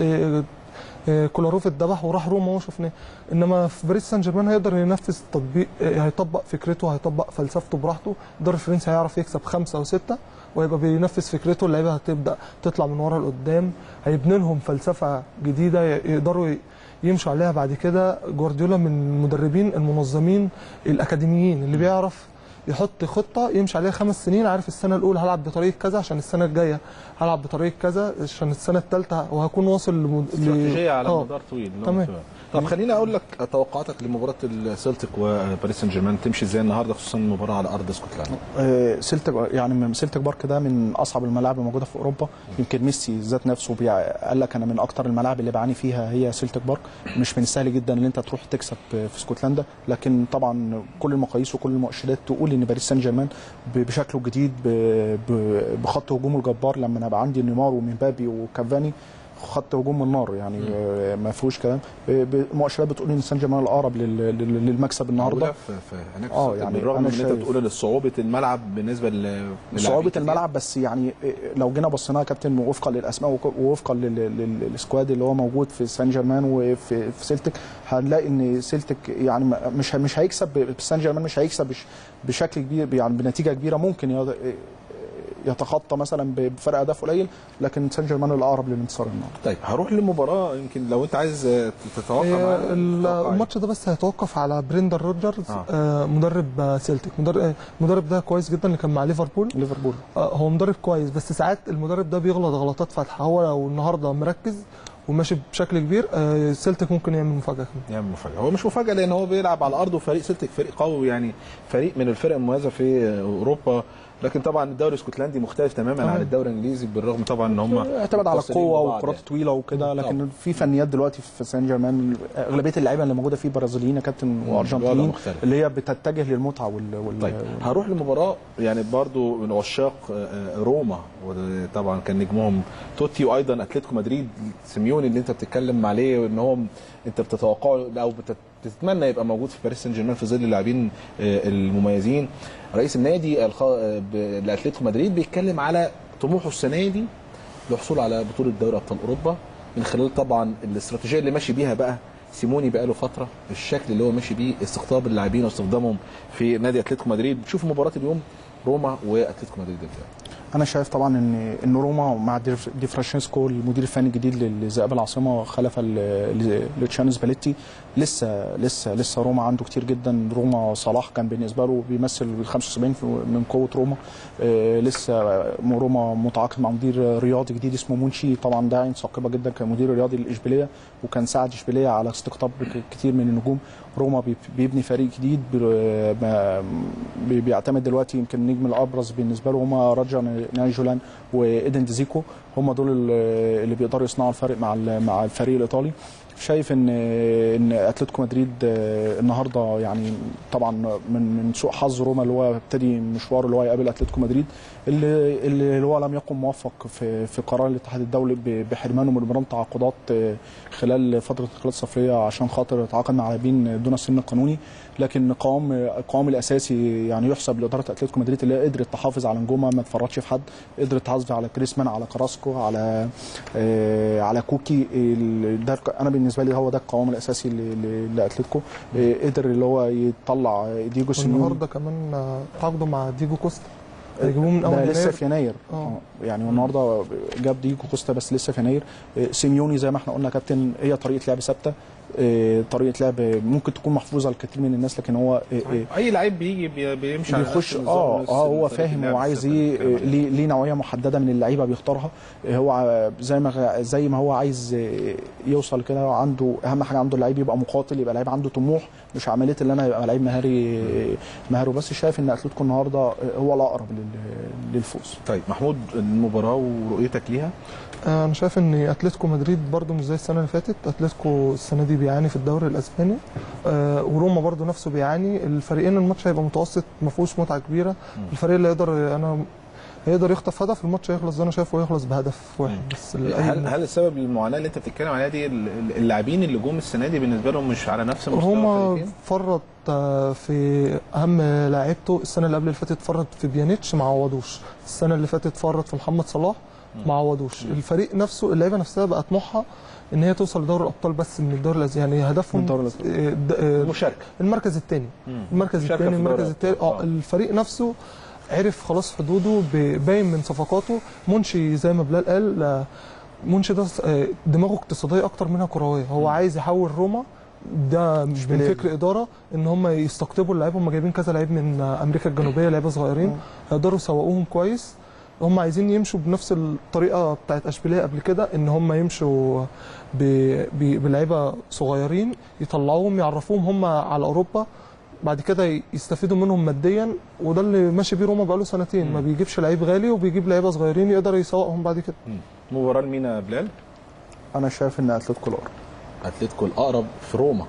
كولاروف اتذبح وراح روما وهو شفناه انما في باريس سان جيرمان هيقدر ينفذ تطبيق آه، هيطبق فكرته هيطبق فلسفته براحته الدوري الفرنسي هيعرف يكسب خمسه او سته ويبقى بينفذ فكرته اللعيبه هتبدا تطلع من ورا لقدام هيبني لهم فلسفه جديده ي- يقدروا ي- يمشوا عليها بعد كده جوارديولا من المدربين المنظمين الاكاديميين اللي بيعرف يحط خطه يمشي عليها خمس سنين عارف السنه الاولى هلعب بطريقه كذا عشان السنه الجايه هلعب بطريقه كذا عشان السنه الثالثه وهكون واصل لمد... ل- استراتيجيه على آه. مدار طويل تمام. طب خليني اقول لك توقعاتك لمباراه السلتيك وباريس سان جيرمان تمشي ازاي النهارده خصوصا المباراه على ارض اسكتلندا آه، سيلتك يعني من- سيلتك بارك ده من اصعب الملاعب الموجوده في اوروبا يمكن ميسي ذات نفسه بيع- قال لك انا من اكتر الملاعب اللي بعاني فيها هي سيلتك بارك مش من السهل جدا ان انت تروح تكسب في اسكتلندا لكن طبعا كل المقاييس وكل المؤشرات تقول ان باريس سان جيرمان ب- بشكله الجديد ب- ب- بخط هجومه الجبار لما انا بقى عندي نيمار ومبابي وكافاني خط هجوم من نار يعني آه، ما فيهوش كلام ب- ب- المؤشرات بتقول ان سان جيرمان الاقرب لل- لل- للمكسب النهارده موجودة في في هناك آه، في- يعني بالرغم أنا من ان انت شايف- بتقول ان صعوبه الملعب بالنسبه ل للاعبين صعوبه كتير. الملعب بس يعني لو جينا بصينا يا كابتن وفقا للاسماء وك- ووفقا لل- لل- للسكواد اللي هو موجود في سان جيرمان وفي في سيلتك هنلاقي ان سيلتك يعني ما- مش مش هيكسب سان جيرمان مش هيكسب بش- بشكل كبير يعني بنتيجه كبيره ممكن يض- يتخطى مثلا بفرق اهداف قليل لكن سان جيرمان الاقرب للانتصار النهارده طيب هروح للمباراه يمكن لو انت عايز آه، تتوقع هي معانا، ال- تتوقع إيه؟ الماتش ده بس هيتوقف على بريندر روجرز آه. آه. مدرب آه، سيلتيك مدرب آه، المدرب ده كويس جدا اللي كان مع ليفربول ليفربول آه، هو مدرب كويس بس ساعات المدرب ده بيغلط غلطات فاتحه هو لو النهارده مركز وماشي بشكل كبير آه، سيلتيك ممكن يعمل مفاجاه كمان يعمل مفاجاه هو مش مفاجاه لان هو بيلعب على الارض وفريق سلتك فريق قوي يعني فريق من الفرق المميزه في اوروبا لكن طبعا الدوري الاسكتلندي مختلف تماما آه. عن الدوري الانجليزي بالرغم طبعا ان هم اعتمد على متصلين القوه ببعض والكرات يعني. الطويله وكده طبعا. لكن في فنيات دلوقتي في سان جيرمان اغلبيه اللعيبه اللي موجوده فيه برازيليين يا كابتن الوضع وارجنتينيين مختلف. اللي هي بتتجه للمتعه وال, وال... طيب وال... هروح لمباراه يعني برضو من عشاق آه، آه، روما وطبعا كان نجمهم توتي وايضا اتلتيكو مدريد سيميوني اللي انت بتتكلم عليه وان هو انت بتتوقعه او بت- بتتمنى يبقى موجود في باريس سان جيرمان في ظل اللاعبين آه، المميزين رئيس النادي الخ... آه، ب- لاتلتيكو مدريد بيتكلم على طموحه السنه دي للحصول على بطوله دوري ابطال اوروبا من خلال طبعا الاستراتيجيه اللي ماشي بيها بقى سيموني بقى له فتره الشكل اللي هو ماشي بيه استقطاب اللاعبين واستخدامهم في نادي اتلتيكو مدريد شوف مباراه اليوم روما واتلتيكو مدريد ازاي انا شايف طبعا ان ان روما مع ديف- دي فرانشيسكو المدير الفني الجديد لذئاب العاصمه خلفا ل- لتشانو سباليتي لسه لسه لسه روما عنده كتير جدا روما صلاح كان بالنسبه له بيمثل 75 في- من قوه روما آه، لسه روما متعاقد مع مدير رياضي جديد اسمه مونشي طبعا ده عين ثاقبه جدا كمدير رياضي للاشبيليه وكان ساعد اشبيليه على استقطاب ك- كتير من النجوم روما بي- بيبني فريق جديد بي- ما- بي- بيعتمد دلوقتي يمكن النجم الابرز بالنسبه له هما راجا نايجولان وايدن ديزيكو هم دول ال- اللي بيقدروا يصنعوا الفرق مع ال- مع الفريق الايطالي شايف ان ان اتلتيكو مدريد آه، النهارده يعني طبعا من من سوء حظ روما اللي هو ابتدي مشواره اللي هو يقابل اتلتيكو مدريد اللي اللي هو لم يكن موفق في في قرار الاتحاد الدولي ب- بحرمانه من مران تعاقدات آه، خلال فتره الانتقالات الصيفيه عشان خاطر يتعاقد مع لاعبين دون السن القانوني لكن قوام القوام الاساسي يعني يحسب لاداره اتلتيكو مدريد اللي هي قدرت تحافظ على نجومها ما تفرطش في حد قدرت تحافظ على كريسمان على كراسكو على آه، على كوكي ال- ده انا بالنسبه لي هو ده القوام الاساسي ل- ل- لاتلتيكو آه، قدر اللي هو يطلع ديجو سيميوني والنهارده كمان آه، تعاقدوا مع ديجو كوستا هيجيبوه من اول ده لسه يناير في يناير آه. آه، يعني النهارده جاب ديجو كوستا بس لسه في يناير آه، سيميوني زي ما احنا قلنا يا كابتن هي طريقه لعب ثابته آه، طريقه لعب ممكن تكون محفوظه لكثير من الناس لكن هو آه، آه، اي لعيب بيجي بي- بيمشي على بيخش نفس النظام اه ونفس اه هو طريقة فاهم اللعب هو عايز الثابتة اللي ايه بنتكلم آه، عليها. ليه ليه نوعيه محدده من اللعيبه بيختارها آه، هو ع- زي ما زي ما هو عايز آه، يوصل كده هو عنده اهم حاجه عنده اللعيب يبقى مقاتل يبقى لعيب عنده طموح مش عمليه اللي انا يبقى لعيب مهاري آه، مهاري بس شايف ان اتلتيكو النهارده آه، هو الاقرب لل- للفوز طيب محمود المباراه ورؤيتك ليها آه، انا شايف ان اتلتيكو مدريد برضو مش زي السنه اللي فاتت اتلتيكو السنه دي بيعاني في الدوري الاسباني آه، وروما برضو نفسه بيعاني الفريقين الماتش هيبقى متوسط ما فيهوش متعه كبيره الفريق اللي يقدر انا هيقدر يخطف هدف الماتش هيخلص ده انا شايفه هيخلص بهدف واحد بس لأي هل هل السبب للمعاناه اللي انت بتتكلم عليها دي ال- ال- اللاعبين اللي جم السنه دي بالنسبه لهم مش على نفس مستوى روما الفريقين؟ فرط آه، في اهم لاعيبته السنه اللي قبل اللي فاتت فرط في بيانيتش ما عوضوش السنه اللي فاتت فرط في محمد صلاح ما عوضوش الفريق نفسه اللعيبه نفسها بقى طموحها ان هي توصل لدوري الابطال بس من الدوري الاسباني يعني هدفهم من الدوري الأسباني. آه، د- آه، المشاركه المركز الثاني المركز مشاركة الثاني في المركز دوري الثالث الأبطال. اه الفريق نفسه عرف خلاص حدوده ب- باين من صفقاته منشي زي ما بلال قال آه، منشي ده آه، دماغه اقتصاديه اكتر منها كرويه هو عايز يحول روما ده مش من بلاد. فكر اداره ان هم يستقطبوا اللعيبه هم جايبين كذا لعيب من آه، امريكا الجنوبيه لعيبه صغيرين هيقدروا يسوقوهم كويس هم عايزين يمشوا بنفس الطريقه بتاعت اشبيليه قبل كده ان هم يمشوا ب- ب- بلعيبه صغيرين يطلعوهم يعرفوهم هم على اوروبا بعد كده ي- يستفيدوا منهم ماديا وده اللي ماشي بيه روما بقاله سنتين ما بيجيبش لعيب غالي وبيجيب لعيبه صغيرين يقدر يسوقهم بعد كده مباراه لمين يا بلال؟ انا شايف ان اتلتيكو الاقرب اتلتيكو الاقرب في روما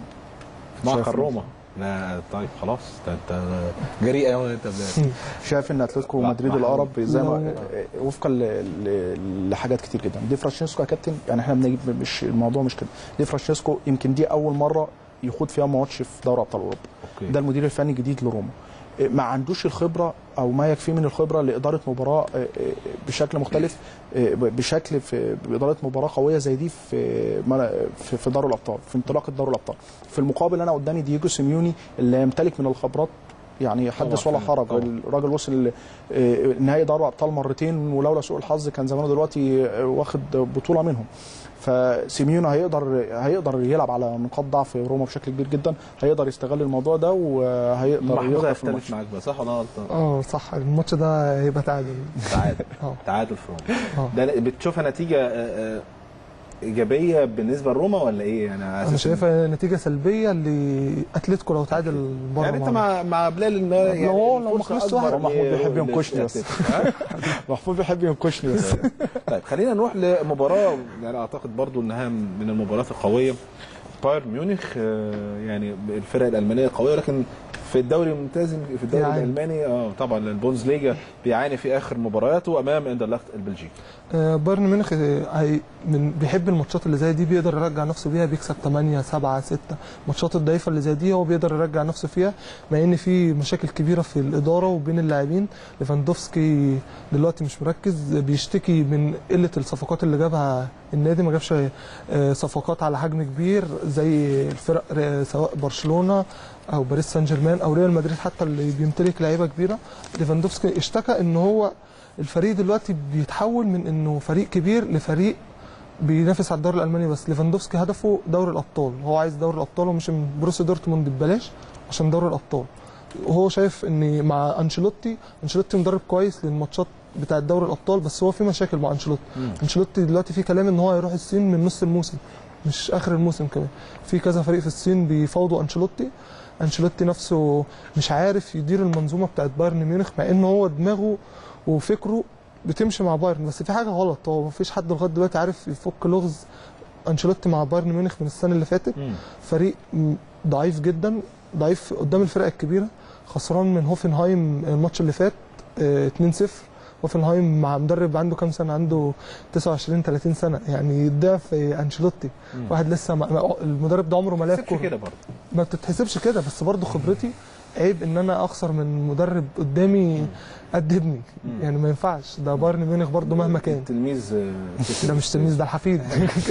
في شايف معقل إن- روما لا طيب خلاص ده انت جريء قوي انت بلال شايف ان اتلتيكو لا، مدريد محمود. الاقرب زي ما لو- وفقا ل- ل- لحاجات كتير جدا دي فرانشيسكو يا كابتن يعني احنا بنجيب مش الموضوع مش كده دي فرانشيسكو يمكن دي اول مره يخوض فيها ماتش في دوري ابطال اوروبا اوكي ده المدير الفني الجديد لروما إيه، ما عندوش الخبره او ما يكفيه من الخبره لاداره مباراه إيه، إيه، بشكل مختلف إيه، ب- بشكل في باداره مباراه قويه زي دي في ملا- في في دوري الابطال في انطلاقه دوري الابطال في المقابل انا قدامي دييجو سيميوني اللي يمتلك من الخبرات يعني حدث طبعاً، ولا حرج طبعاً. الراجل وصل آه، نهائي دوري ابطال مرتين ولولا سوء الحظ كان زمانه دلوقتي آه، واخد بطوله منهم فسيميوني هيقدر هيقدر يلعب على نقاط ضعف روما بشكل كبير جدا هيقدر يستغل الموضوع ده وهيقدر محمود يخطف هيختلف الماتش معاك بقى صح ولا أنا غلطان؟ اه صح الماتش ده هيبقى تعادل تعادل اه تعادل في روما اه ده بتشوفها نتيجه آه، آه، ايجابيه بالنسبه لروما ولا ايه يعني على انا أساس إن- شايفها نتيجه سلبيه لاتلتيكو لو تعادل بره يعني انت ملعب. مع مع بلال ان يعني هو لو ما الفرصة خلصش أكبر واحد. هو محمود ل- بيحب ل- ينكشني بس. لأتلتيكو. ها؟ محمود بيحب ينكشني بس طيب خلينا نروح لمباراه يعني اعتقد برضو انها من المباريات القويه بايرن ميونخ آه، يعني الفرق الالمانيه قويه ولكن في الدوري الممتاز في الدوري بيعاني. الالماني اه طبعا البوندسليجا بيعاني في اخر مبارياته امام اندرلخت البلجيكي آه، بايرن ميونخ آه، هي من بيحب الماتشات اللي زي دي بيقدر يرجع نفسه بيها بيكسب 8 7 6 الماتشات الضعيفه اللي زي دي هو بيقدر يرجع نفسه فيها مع ان في مشاكل كبيره في الاداره وبين اللاعبين ليفاندوفسكي دلوقتي مش مركز بيشتكي من قله الصفقات اللي جابها النادي ما جابش آه، صفقات على حجم كبير زي الفرق آه، سواء برشلونه او باريس سان جيرمان او ريال مدريد حتى اللي بيمتلك لعيبه كبيره ليفاندوفسكي اشتكى ان هو الفريق دلوقتي بيتحول من انه فريق كبير لفريق بينافس على الدوري الالماني بس ليفاندوفسكي هدفه دوري الابطال هو عايز دوري الابطال ومش من بروسيا دورتموند ببلاش عشان دوري الابطال وهو شايف ان مع انشيلوتي انشيلوتي مدرب كويس للماتشات بتاعه دوري الابطال بس هو في مشاكل مع انشيلوتي انشيلوتي دلوقتي في كلام ان هو هيروح الصين من نص الموسم مش اخر الموسم كمان في كذا فريق في الصين بيفاوضوا انشيلوتي انشيلوتي نفسه مش عارف يدير المنظومه بتاعت بايرن ميونخ مع ان هو دماغه وفكره بتمشي مع بايرن بس في حاجه غلط هو مفيش حد لغايه دلوقتي عارف يفك لغز انشيلوتي مع بايرن ميونخ من السنه اللي فاتت فريق م- ضعيف جدا ضعيف قدام الفرق الكبيره خسران من هوفنهايم الماتش اللي فات آه، 2-0 هوفنهايم مع مدرب عنده كام سنه عنده 29 30 سنه يعني ضعف انشيلوتي واحد لسه ما ما- المدرب ده عمره ما لعب سيبش كوره كده برضه ما بتتحسبش كده بس برضه خبرتي عيب ان انا اخسر من مدرب قدامي قد ابني يعني ما ينفعش ده بايرن ميونخ برضه مهما كان تلميذ آه، ده مش تلميذ ده الحفيد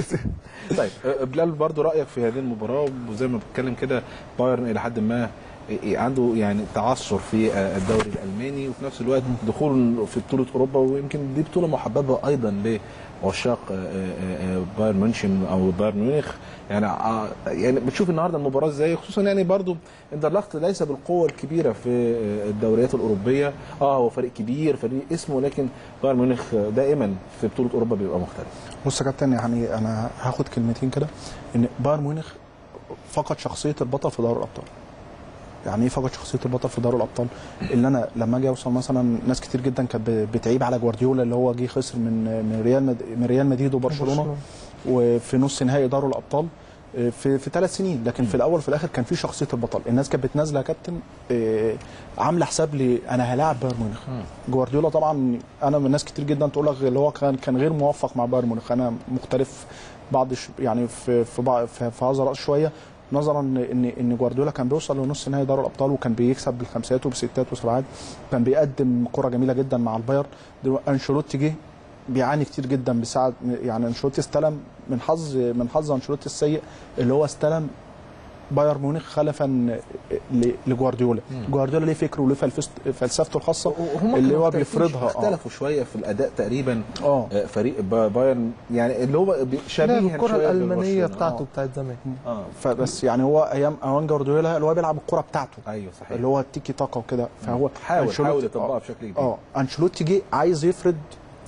طيب آه، بلال برضو رايك في هذه المباراه وزي ما بتكلم كده بايرن الى حد ما إيه، عنده يعني تعثر في آه، الدوري الالماني وفي نفس الوقت دخول في بطوله اوروبا ويمكن دي بطوله محببه ايضا لعشاق آه، آه، آه، بايرن ميونشن او بايرن ميونخ يعني آه، يعني بتشوف النهارده المباراه ازاي خصوصا يعني برضو اندرلخت ليس بالقوه الكبيره في آه، الدوريات الاوروبيه اه هو فريق كبير فريق اسمه لكن بايرن ميونخ دائما في بطوله اوروبا بيبقى مختلف بص يا كابتن يعني انا هاخد كلمتين كده ان بايرن ميونخ فقد شخصيه البطل في دوري الابطال يعني ايه فقد شخصيه البطل في دوري الابطال اللي انا لما اجي اوصل مثلا ناس كتير جدا كانت بتعيب على جوارديولا اللي هو جه خسر من من ريال مد... من ريال مدريد وبرشلونه وفي نص نهائي دوري الابطال آه، في في ثلاث سنين لكن في الاول وفي الاخر كان في شخصيه البطل الناس كانت بتنازل يا كابتن آه، عامله حساب لي انا هلاعب بايرن ميونخ جوارديولا طبعا انا من ناس كتير جدا تقول لك اللي هو كان كان غير موفق مع بايرن ميونخ انا مختلف بعض ش- يعني في في بعض في, في هذا الراس شويه نظرا ان ان ان جوارديولا كان بيوصل لنص نهائي دوري الابطال وكان بيكسب بالخمسات وبستات وسبعات كان بيقدم كره جميله جدا مع البايرن دلوقتي انشيلوتي جه بيعاني كتير جدا بساعد يعني انشيلوتي استلم من حظ من حظ انشيلوتي السيء اللي هو استلم بايرن ميونخ خلفا ل- لجوارديولا جوارديولا ليه فكره وليه فلفست- فلسفته الخاصه وهم اللي كانوا هو مختلفين، بيفرضها اه اختلفوا شويه في الاداء تقريبا اه آه، فريق با- بايرن يعني اللي هو بي- شبيه لا الكره شوية الالمانيه ببرشلونة. بتاعته بتاعت زمان اه فبس يعني هو ايام اوان جوارديولا اللي هو بيلعب الكره بتاعته ايوه صحيح اللي هو التيكي تاكا وكده فهو حاول أنشيلوتي- حاول يطبقها آه. بشكل كبير اه انشيلوتي جه عايز يفرض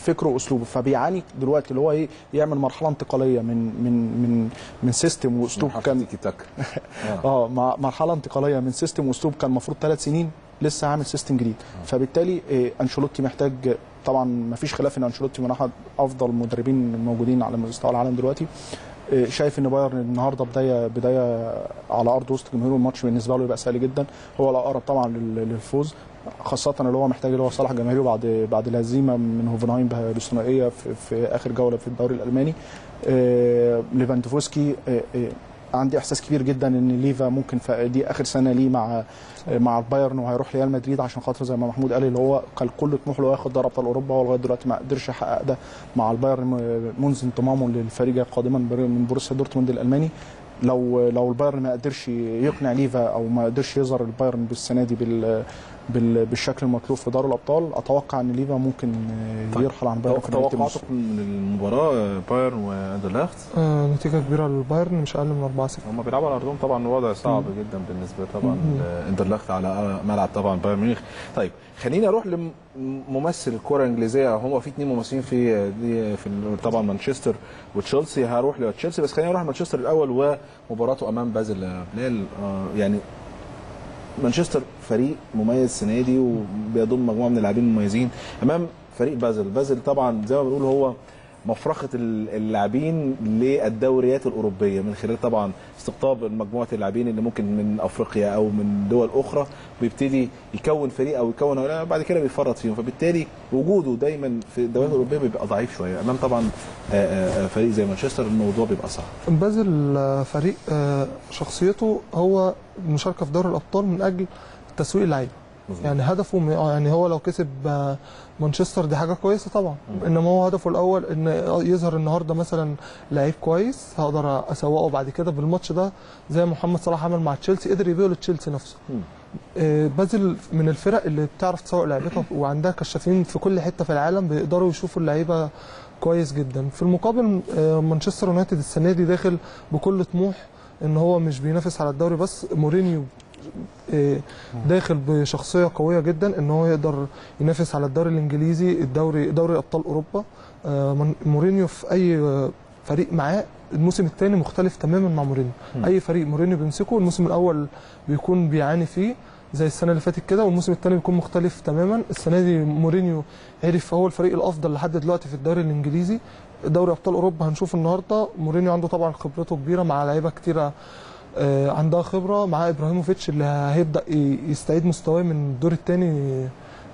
فكره واسلوبه فبيعاني دلوقتي اللي هو ايه يعمل مرحله انتقاليه من من من من سيستم واسلوب كان تيكي تاك اه مع مرحله انتقاليه من سيستم واسلوب كان المفروض ثلاث سنين لسه عامل سيستم جديد فبالتالي آه، انشيلوتي محتاج طبعا ما فيش خلاف ان انشيلوتي من احد افضل المدربين الموجودين على مستوى العالم دلوقتي آه، شايف ان بايرن النهارده بدايه بدايه على ارض وسط جمهور الماتش بالنسبه له يبقى سهل جدا هو الاقرب طبعا لل- للفوز خاصة اللي هو محتاج اللي هو صالح جماهيري بعد بعد الهزيمة من هوفنهايم بثنائية في, في آخر جولة في الدوري الألماني آه، ليفاندوفسكي آه، آه، عندي احساس كبير جدا ان ليفا ممكن في دي اخر سنه ليه مع مع البايرن وهيروح ريال مدريد عشان خاطر زي ما محمود قال اللي هو كان كل طموحه اللي هو ياخد دوري ابطال اوروبا ولغايه دلوقتي ما قدرش يحقق ده مع البايرن منذ انضمامه للفريق قادما من بروسيا دورتموند الالماني لو لو البايرن ما قدرش يقنع ليفا او ما قدرش يظهر البايرن بالسنه دي بال بال- بالشكل المطلوب في دوري الابطال اتوقع ان ليفا ممكن طيب. يرحل عن بايرن في نهاية الموسم. توقعاتكم من المباراه بايرن واندرلخت آه نتيجه كبيره للبايرن مش اقل من 4 0 هم بيلعبوا على ارضهم طبعا الوضع صعب جدا بالنسبه طبعا مم. اندرلخت على ملعب طبعا بايرن ميونخ طيب خليني اروح لممثل الكره الانجليزيه هم في اثنين ممثلين في دي في ال- طبعا مانشستر وتشيلسي هروح لتشيلسي بس خليني اروح لمانشستر الاول ومباراته امام بازل بلال آه، يعني مانشستر فريق مميز السنه دي وبيضم مجموعه من اللاعبين المميزين امام فريق بازل بازل طبعا زي ما بنقول هو مفرخه ال- اللاعبين للدوريات الاوروبيه من خلال طبعا استقطاب مجموعه اللاعبين اللي ممكن من افريقيا او من دول اخرى ويبتدي يكون فريق او يكون هؤلاء بعد كده بيفرط فيهم فبالتالي وجوده دايما في الدوريات الاوروبيه بيبقى ضعيف شويه امام طبعا آه، آه، آه، فريق زي مانشستر الموضوع بيبقى صعب بازل آه، فريق آه، شخصيته هو المشاركه في دوري الابطال من اجل تسويق اللعيبه مظبوط. يعني هدفه م- آه، يعني هو لو كسب آه، مانشستر دي حاجه كويسه طبعا انما هو هدفه الاول ان يظهر النهارده مثلا لعيب كويس هقدر اسوقه بعد كده بالماتش ده زي محمد صلاح عمل مع تشيلسي قدر يبيعه لتشيلسي نفسه مم. آه، بازل من الفرق اللي بتعرف تسوق لعيبتها وعندها كشافين في كل حته في العالم بيقدروا يشوفوا اللعيبه كويس جدا في المقابل آه، مانشستر يونايتد السنه دي داخل بكل طموح ان هو مش بينافس على الدوري بس مورينيو آه، داخل بشخصيه قويه جدا ان هو يقدر ينافس على الدوري الانجليزي الدوري دوري ابطال اوروبا آه، من- مورينيو في اي آه، فريق معاه الموسم الثاني مختلف تماما مع مورينيو مم. اي فريق مورينيو بيمسكه الموسم الاول بيكون بيعاني فيه زي السنه اللي فاتت كده والموسم الثاني بيكون مختلف تماما السنه دي مورينيو عرف هو الفريق الافضل لحد دلوقتي في الدوري الانجليزي دوري ابطال اوروبا هنشوف النهارده مورينيو عنده طبعا خبرته كبيره مع لعيبه كتيره آه، عندها خبره مع ابراهيموفيتش اللي هيبدا ي- يستعيد مستواه من الدور الثاني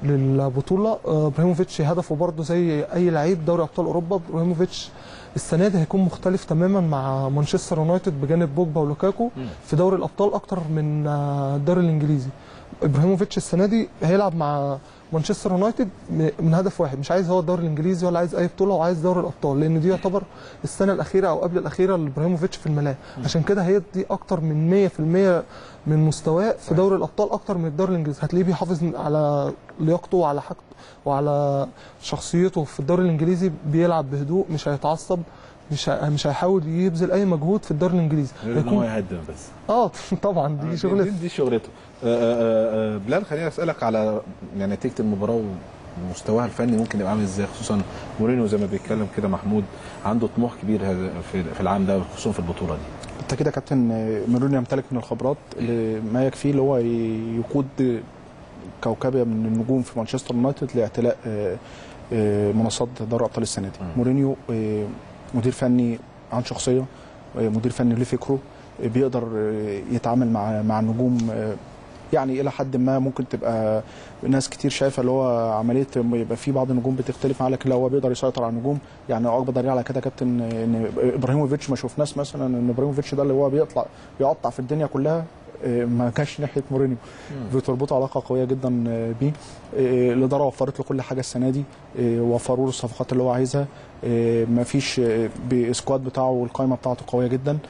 للبطوله آه، ابراهيموفيتش هدفه برضه زي اي لعيب دوري ابطال اوروبا ابراهيموفيتش السنه دي هيكون مختلف تماما مع مانشستر يونايتد بجانب بوجبا ولوكاكو مم. في دوري الابطال اكتر من آه، الدوري الانجليزي ابراهيموفيتش السنه دي هيلعب مع مانشستر يونايتد م- من هدف واحد مش عايز هو الدوري الانجليزي ولا عايز اي بطوله وعايز دوري الابطال لان دي يعتبر السنه الاخيره او قبل الاخيره لابراهيموفيتش في الملاعب عشان كده هيدي اكتر من 100% من مستواه في دوري الابطال اكتر من الدوري الانجليزي هتلاقيه بيحافظ على لياقته وعلى حاجته وعلى شخصيته في الدوري الانجليزي بيلعب بهدوء مش هيتعصب مش ه- مش هيحاول يبذل اي مجهود في الدوري الانجليزي غير ان هو يهدم بس اه طبعا دي دي, شغلته دي شغلته آه، آه، آه، بلال خليني اسالك على يعني نتيجه المباراه ومستواها الفني ممكن يبقى عامل ازاي خصوصا مورينيو زي ما بيتكلم كده محمود عنده طموح كبير هذا- في في العام ده خصوصا في البطوله دي انت كده كابتن مورينيو يمتلك من الخبرات اللي ما يكفيه اللي هو ي- يقود كوكبه من النجوم في مانشستر يونايتد لاعتلاء آه، آه، منصات دوري ابطال السنه دي مم. مورينيو آه، مدير فني عن شخصيه آه، مدير فني له فكره آه، بيقدر آه، يتعامل مع مع النجوم آه، يعني الى حد ما ممكن تبقى ناس كتير شايفه اللي هو عمليه يبقى في بعض النجوم بتختلف معاه لكن لا هو بيقدر يسيطر على النجوم يعني اكبر دليل على كده يا كابتن ان ابراهيموفيتش ما شفناش مثلا ان ابراهيموفيتش ده اللي هو بيطلع بيقطع في الدنيا كلها آه، ما كانش ناحيه مورينيو بتربطه علاقه قويه جدا آه، بيه آه، الاداره وفرت له كل حاجه السنه دي آه، وفروا له الصفقات اللي هو عايزها ما فيش السكواد بتاعه والقائمه بتاعته قويه جدا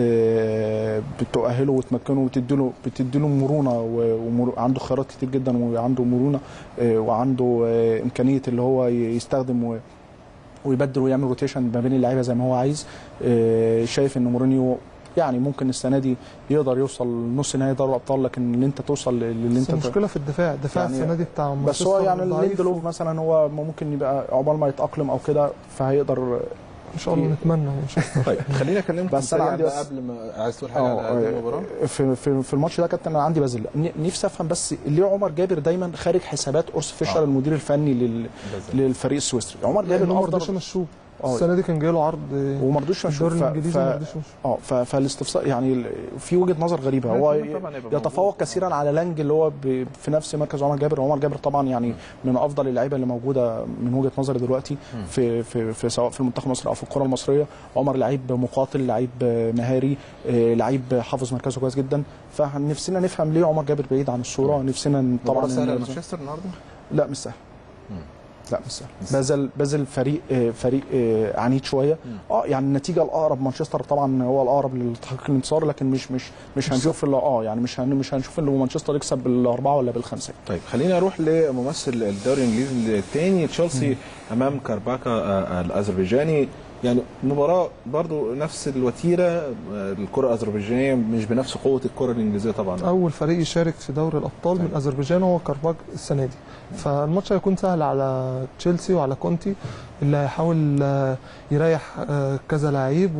آه، بتؤهله وتمكنه وتديله بتديله مرونه وعنده خيارات كتير جدا وعنده مرونه آه، وعنده آه، امكانيه اللي هو ي- يستخدم و- ويبدل ويعمل روتيشن ما بين اللعيبه زي ما هو عايز آه، شايف ان مورينيو يعني ممكن السنه دي يقدر يوصل نص نهائي دوري الابطال لكن ان انت توصل للي بس انت المشكله في الدفاع الدفاع يعني السنه دي بتاع بس هو مانشستر يعني ضعيف ليندلوف مثلا هو ممكن يبقى عقبال ما يتاقلم او كده فهيقدر ان شاء الله نتمنى مانشستر طيب خليني اكلمكم بس أنا سريعاً عندي بقى بس- قبل ما عايز تقول حاجه على هذه المباراه اه في في في الماتش ده كابتن انا عندي بازل ن- نفسي افهم بس ليه عمر جابر دايما خارج حسابات اورس فيشر آه. المدير الفني لل للفريق السويسري عمر لان جابر هو ما رضاش افضل يمشوه اه. السنه دي كان جاي له عرض وما رضوش يمشوه الدوري ف- الانجليزي ف- ما رضوش يمشوه اه ف- فالاستفسار يعني ال- في وجهه نظر غريبه هو طبعاً يبقى موجود. يتفوق كثيرا على لانج اللي هو ب- في نفس مركز عمر جابر عمر جابر طبعا يعني من افضل اللعيبه اللي موجوده من وجهه نظري دلوقتي في في, في سواء في المنتخب المصري او في الكره المصريه عمر لعيب مقاتل لعيب مهاري آه، لعيب حافظ مركزه كويس جدا فنفسنا نفهم ليه عمر جابر بعيد عن الصوره نفسنا طبعا طبعا سهله إن- مانشستر النهارده لا مش سهل مم. لا مش سهل مش بازل بازل فريق آه، فريق آه، عنيد شويه مم. اه يعني النتيجه الاقرب مانشستر طبعا هو الاقرب لتحقيق الانتصار لكن مش مش مش هنشوف الا اه يعني مش هن مش هنشوف ان مانشستر يكسب بالاربعه ولا بالخمسه طيب خلينا نروح لممثل الدوري الانجليزي الثاني تشيلسي امام كارباكا آه، الاذربيجاني يعني مباراه برضو نفس الوتيره آه، الكره الاذربيجانيه مش بنفس قوه الكره الانجليزيه طبعا اول فريق يشارك في دوري الابطال من اذربيجان هو كارباج السنه دي فالماتش هيكون سهل على تشيلسي وعلى كونتي اللي هيحاول آه، يريح آه، كذا لعيب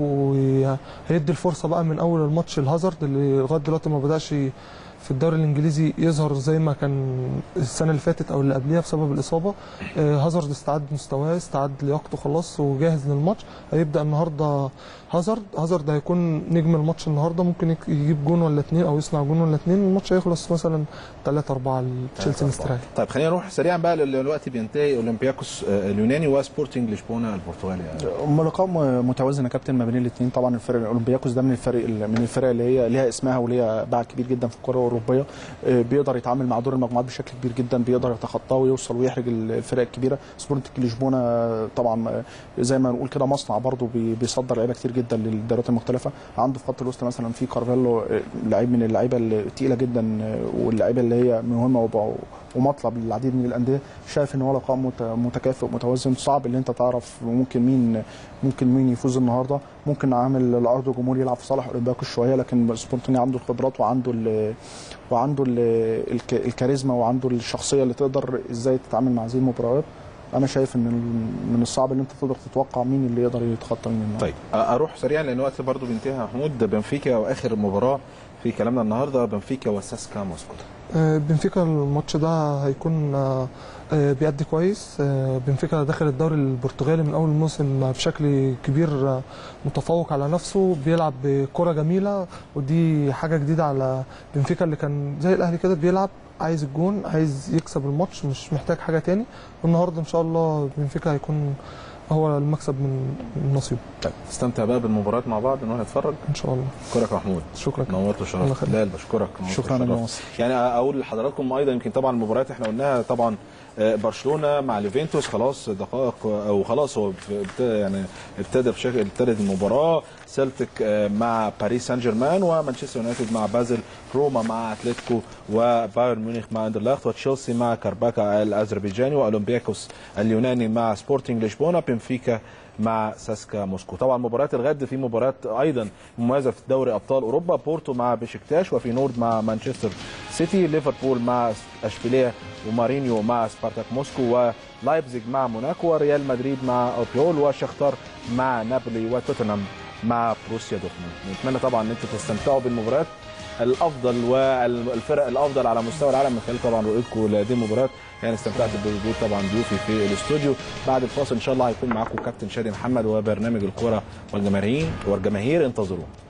وهيدي الفرصه بقى من اول الماتش الهازارد اللي لغايه دلوقتي ما بداش في الدوري الانجليزي يظهر زي ما كان السنه اللي فاتت او اللي قبليها بسبب الاصابه آه، هازارد استعد مستواه استعد لياقته خلاص وجاهز للماتش هيبدا النهارده هازارد هازارد هيكون نجم الماتش النهارده ممكن يك- يجيب جون ولا اتنين او يصنع جون ولا اتنين الماتش هيخلص مثلا 3 4 لتشيلسي مستريح طيب خلينا نروح سريعا بقى لل- الوقت بينتهي اولمبياكوس آه، اليوناني وسبورتنج لشبونه البرتغالي هم لقاء م- متوازن يا كابتن ما بين الاثنين طبعا الفرق الاولمبياكوس ده من الفرق من الفرق اللي هي ليها اسمها وليها باع كبير جدا في الكره الاوروبيه آه، بيقدر يتعامل مع دور المجموعات بشكل كبير جدا بيقدر يتخطاه ويوصل ويحرج الفرق الكبيره سبورتنج لشبونه آه، طبعا آه، زي ما نقول كده مصنع برضه بي- بيصدر لعيبه كتير جدا للدوريات المختلفه عنده في خط الوسط مثلا في كارفيلو آه، لعيب من اللعيبه الثقيله جدا آه، واللعيبه اللي هي مهمه وب- ومطلب للعديد من الانديه شايف ان هو لقاء مت- متكافئ متوازن صعب ان انت تعرف ممكن مين ممكن مين يفوز النهارده ممكن عامل الارض وجمهور يلعب في صالح اولمبياكوس شويه لكن سبورتنج عنده الخبرات وعنده ال وعنده ال الك- الكاريزما وعنده الشخصيه اللي تقدر ازاي تتعامل مع هذه المباريات انا شايف ان ال- من الصعب ان انت تقدر تتوقع مين اللي يقدر يتخطى مين النهارده طيب أ- اروح سريعا لان الوقت برضو بينتهي يا محمود بنفيكا واخر مباراه في كلامنا النهارده بنفيكا وساسكا موسكو آه، بنفيكا الماتش ده هيكون آه، آه، بيأدي كويس آه، بنفيكا داخل الدوري البرتغالي من اول الموسم بشكل كبير آه، متفوق على نفسه بيلعب بكرة جميلة ودي حاجة جديدة على بنفيكا اللي كان زي الاهلي كده بيلعب عايز الجون عايز يكسب الماتش مش محتاج حاجة تاني والنهارده ان شاء الله بنفيكا هيكون هو المكسب من من نصيبه طيب استمتع بقى بالمباريات مع بعض نروح نتفرج ان شاء الله اشكرك يا محمود شكرا نورت الله وشرفت يخليك. لا بشكرك نورت شكراً يا وشرفت. مصر. يعني اقول لحضراتكم ايضا يمكن طبعا المباريات احنا قلناها طبعا آه، برشلونه مع ليفينتوس خلاص دقائق او خلاص هو في- ابتدى يعني ابتدى بشكل ابتدت المباراه سيلتيك آه، مع باريس سان جيرمان ومانشستر يونايتد مع بازل روما مع اتلتيكو وبايرن ميونخ مع اندرلاخت وتشيلسي مع كارباكا الاذربيجاني واولمبياكوس اليوناني مع سبورتنج لشبونه بنفيكا مع ساسكا موسكو طبعا مباريات الغد في مباريات ايضا مميزه في دوري ابطال اوروبا بورتو مع بشكتاش وفي نورد مع مانشستر سيتي ليفربول مع اشبيليه ومارينيو مع سبارتاك موسكو ولايبزيج مع موناكو وريال مدريد مع اوبيول وشختار مع نابولي وتوتنهام مع بروسيا دورتموند نتمنى طبعا ان انتم تستمتعوا بالمباريات الافضل والفرق الافضل على مستوى العالم من خلال طبعا رؤيتكم لهذه المباريات يعني استمتعت بوجود طبعا ضيوفي في الاستوديو بعد الفاصل ان شاء الله هيكون معاكم كابتن شادي محمد وبرنامج الكره والجماهير والجماهير انتظروه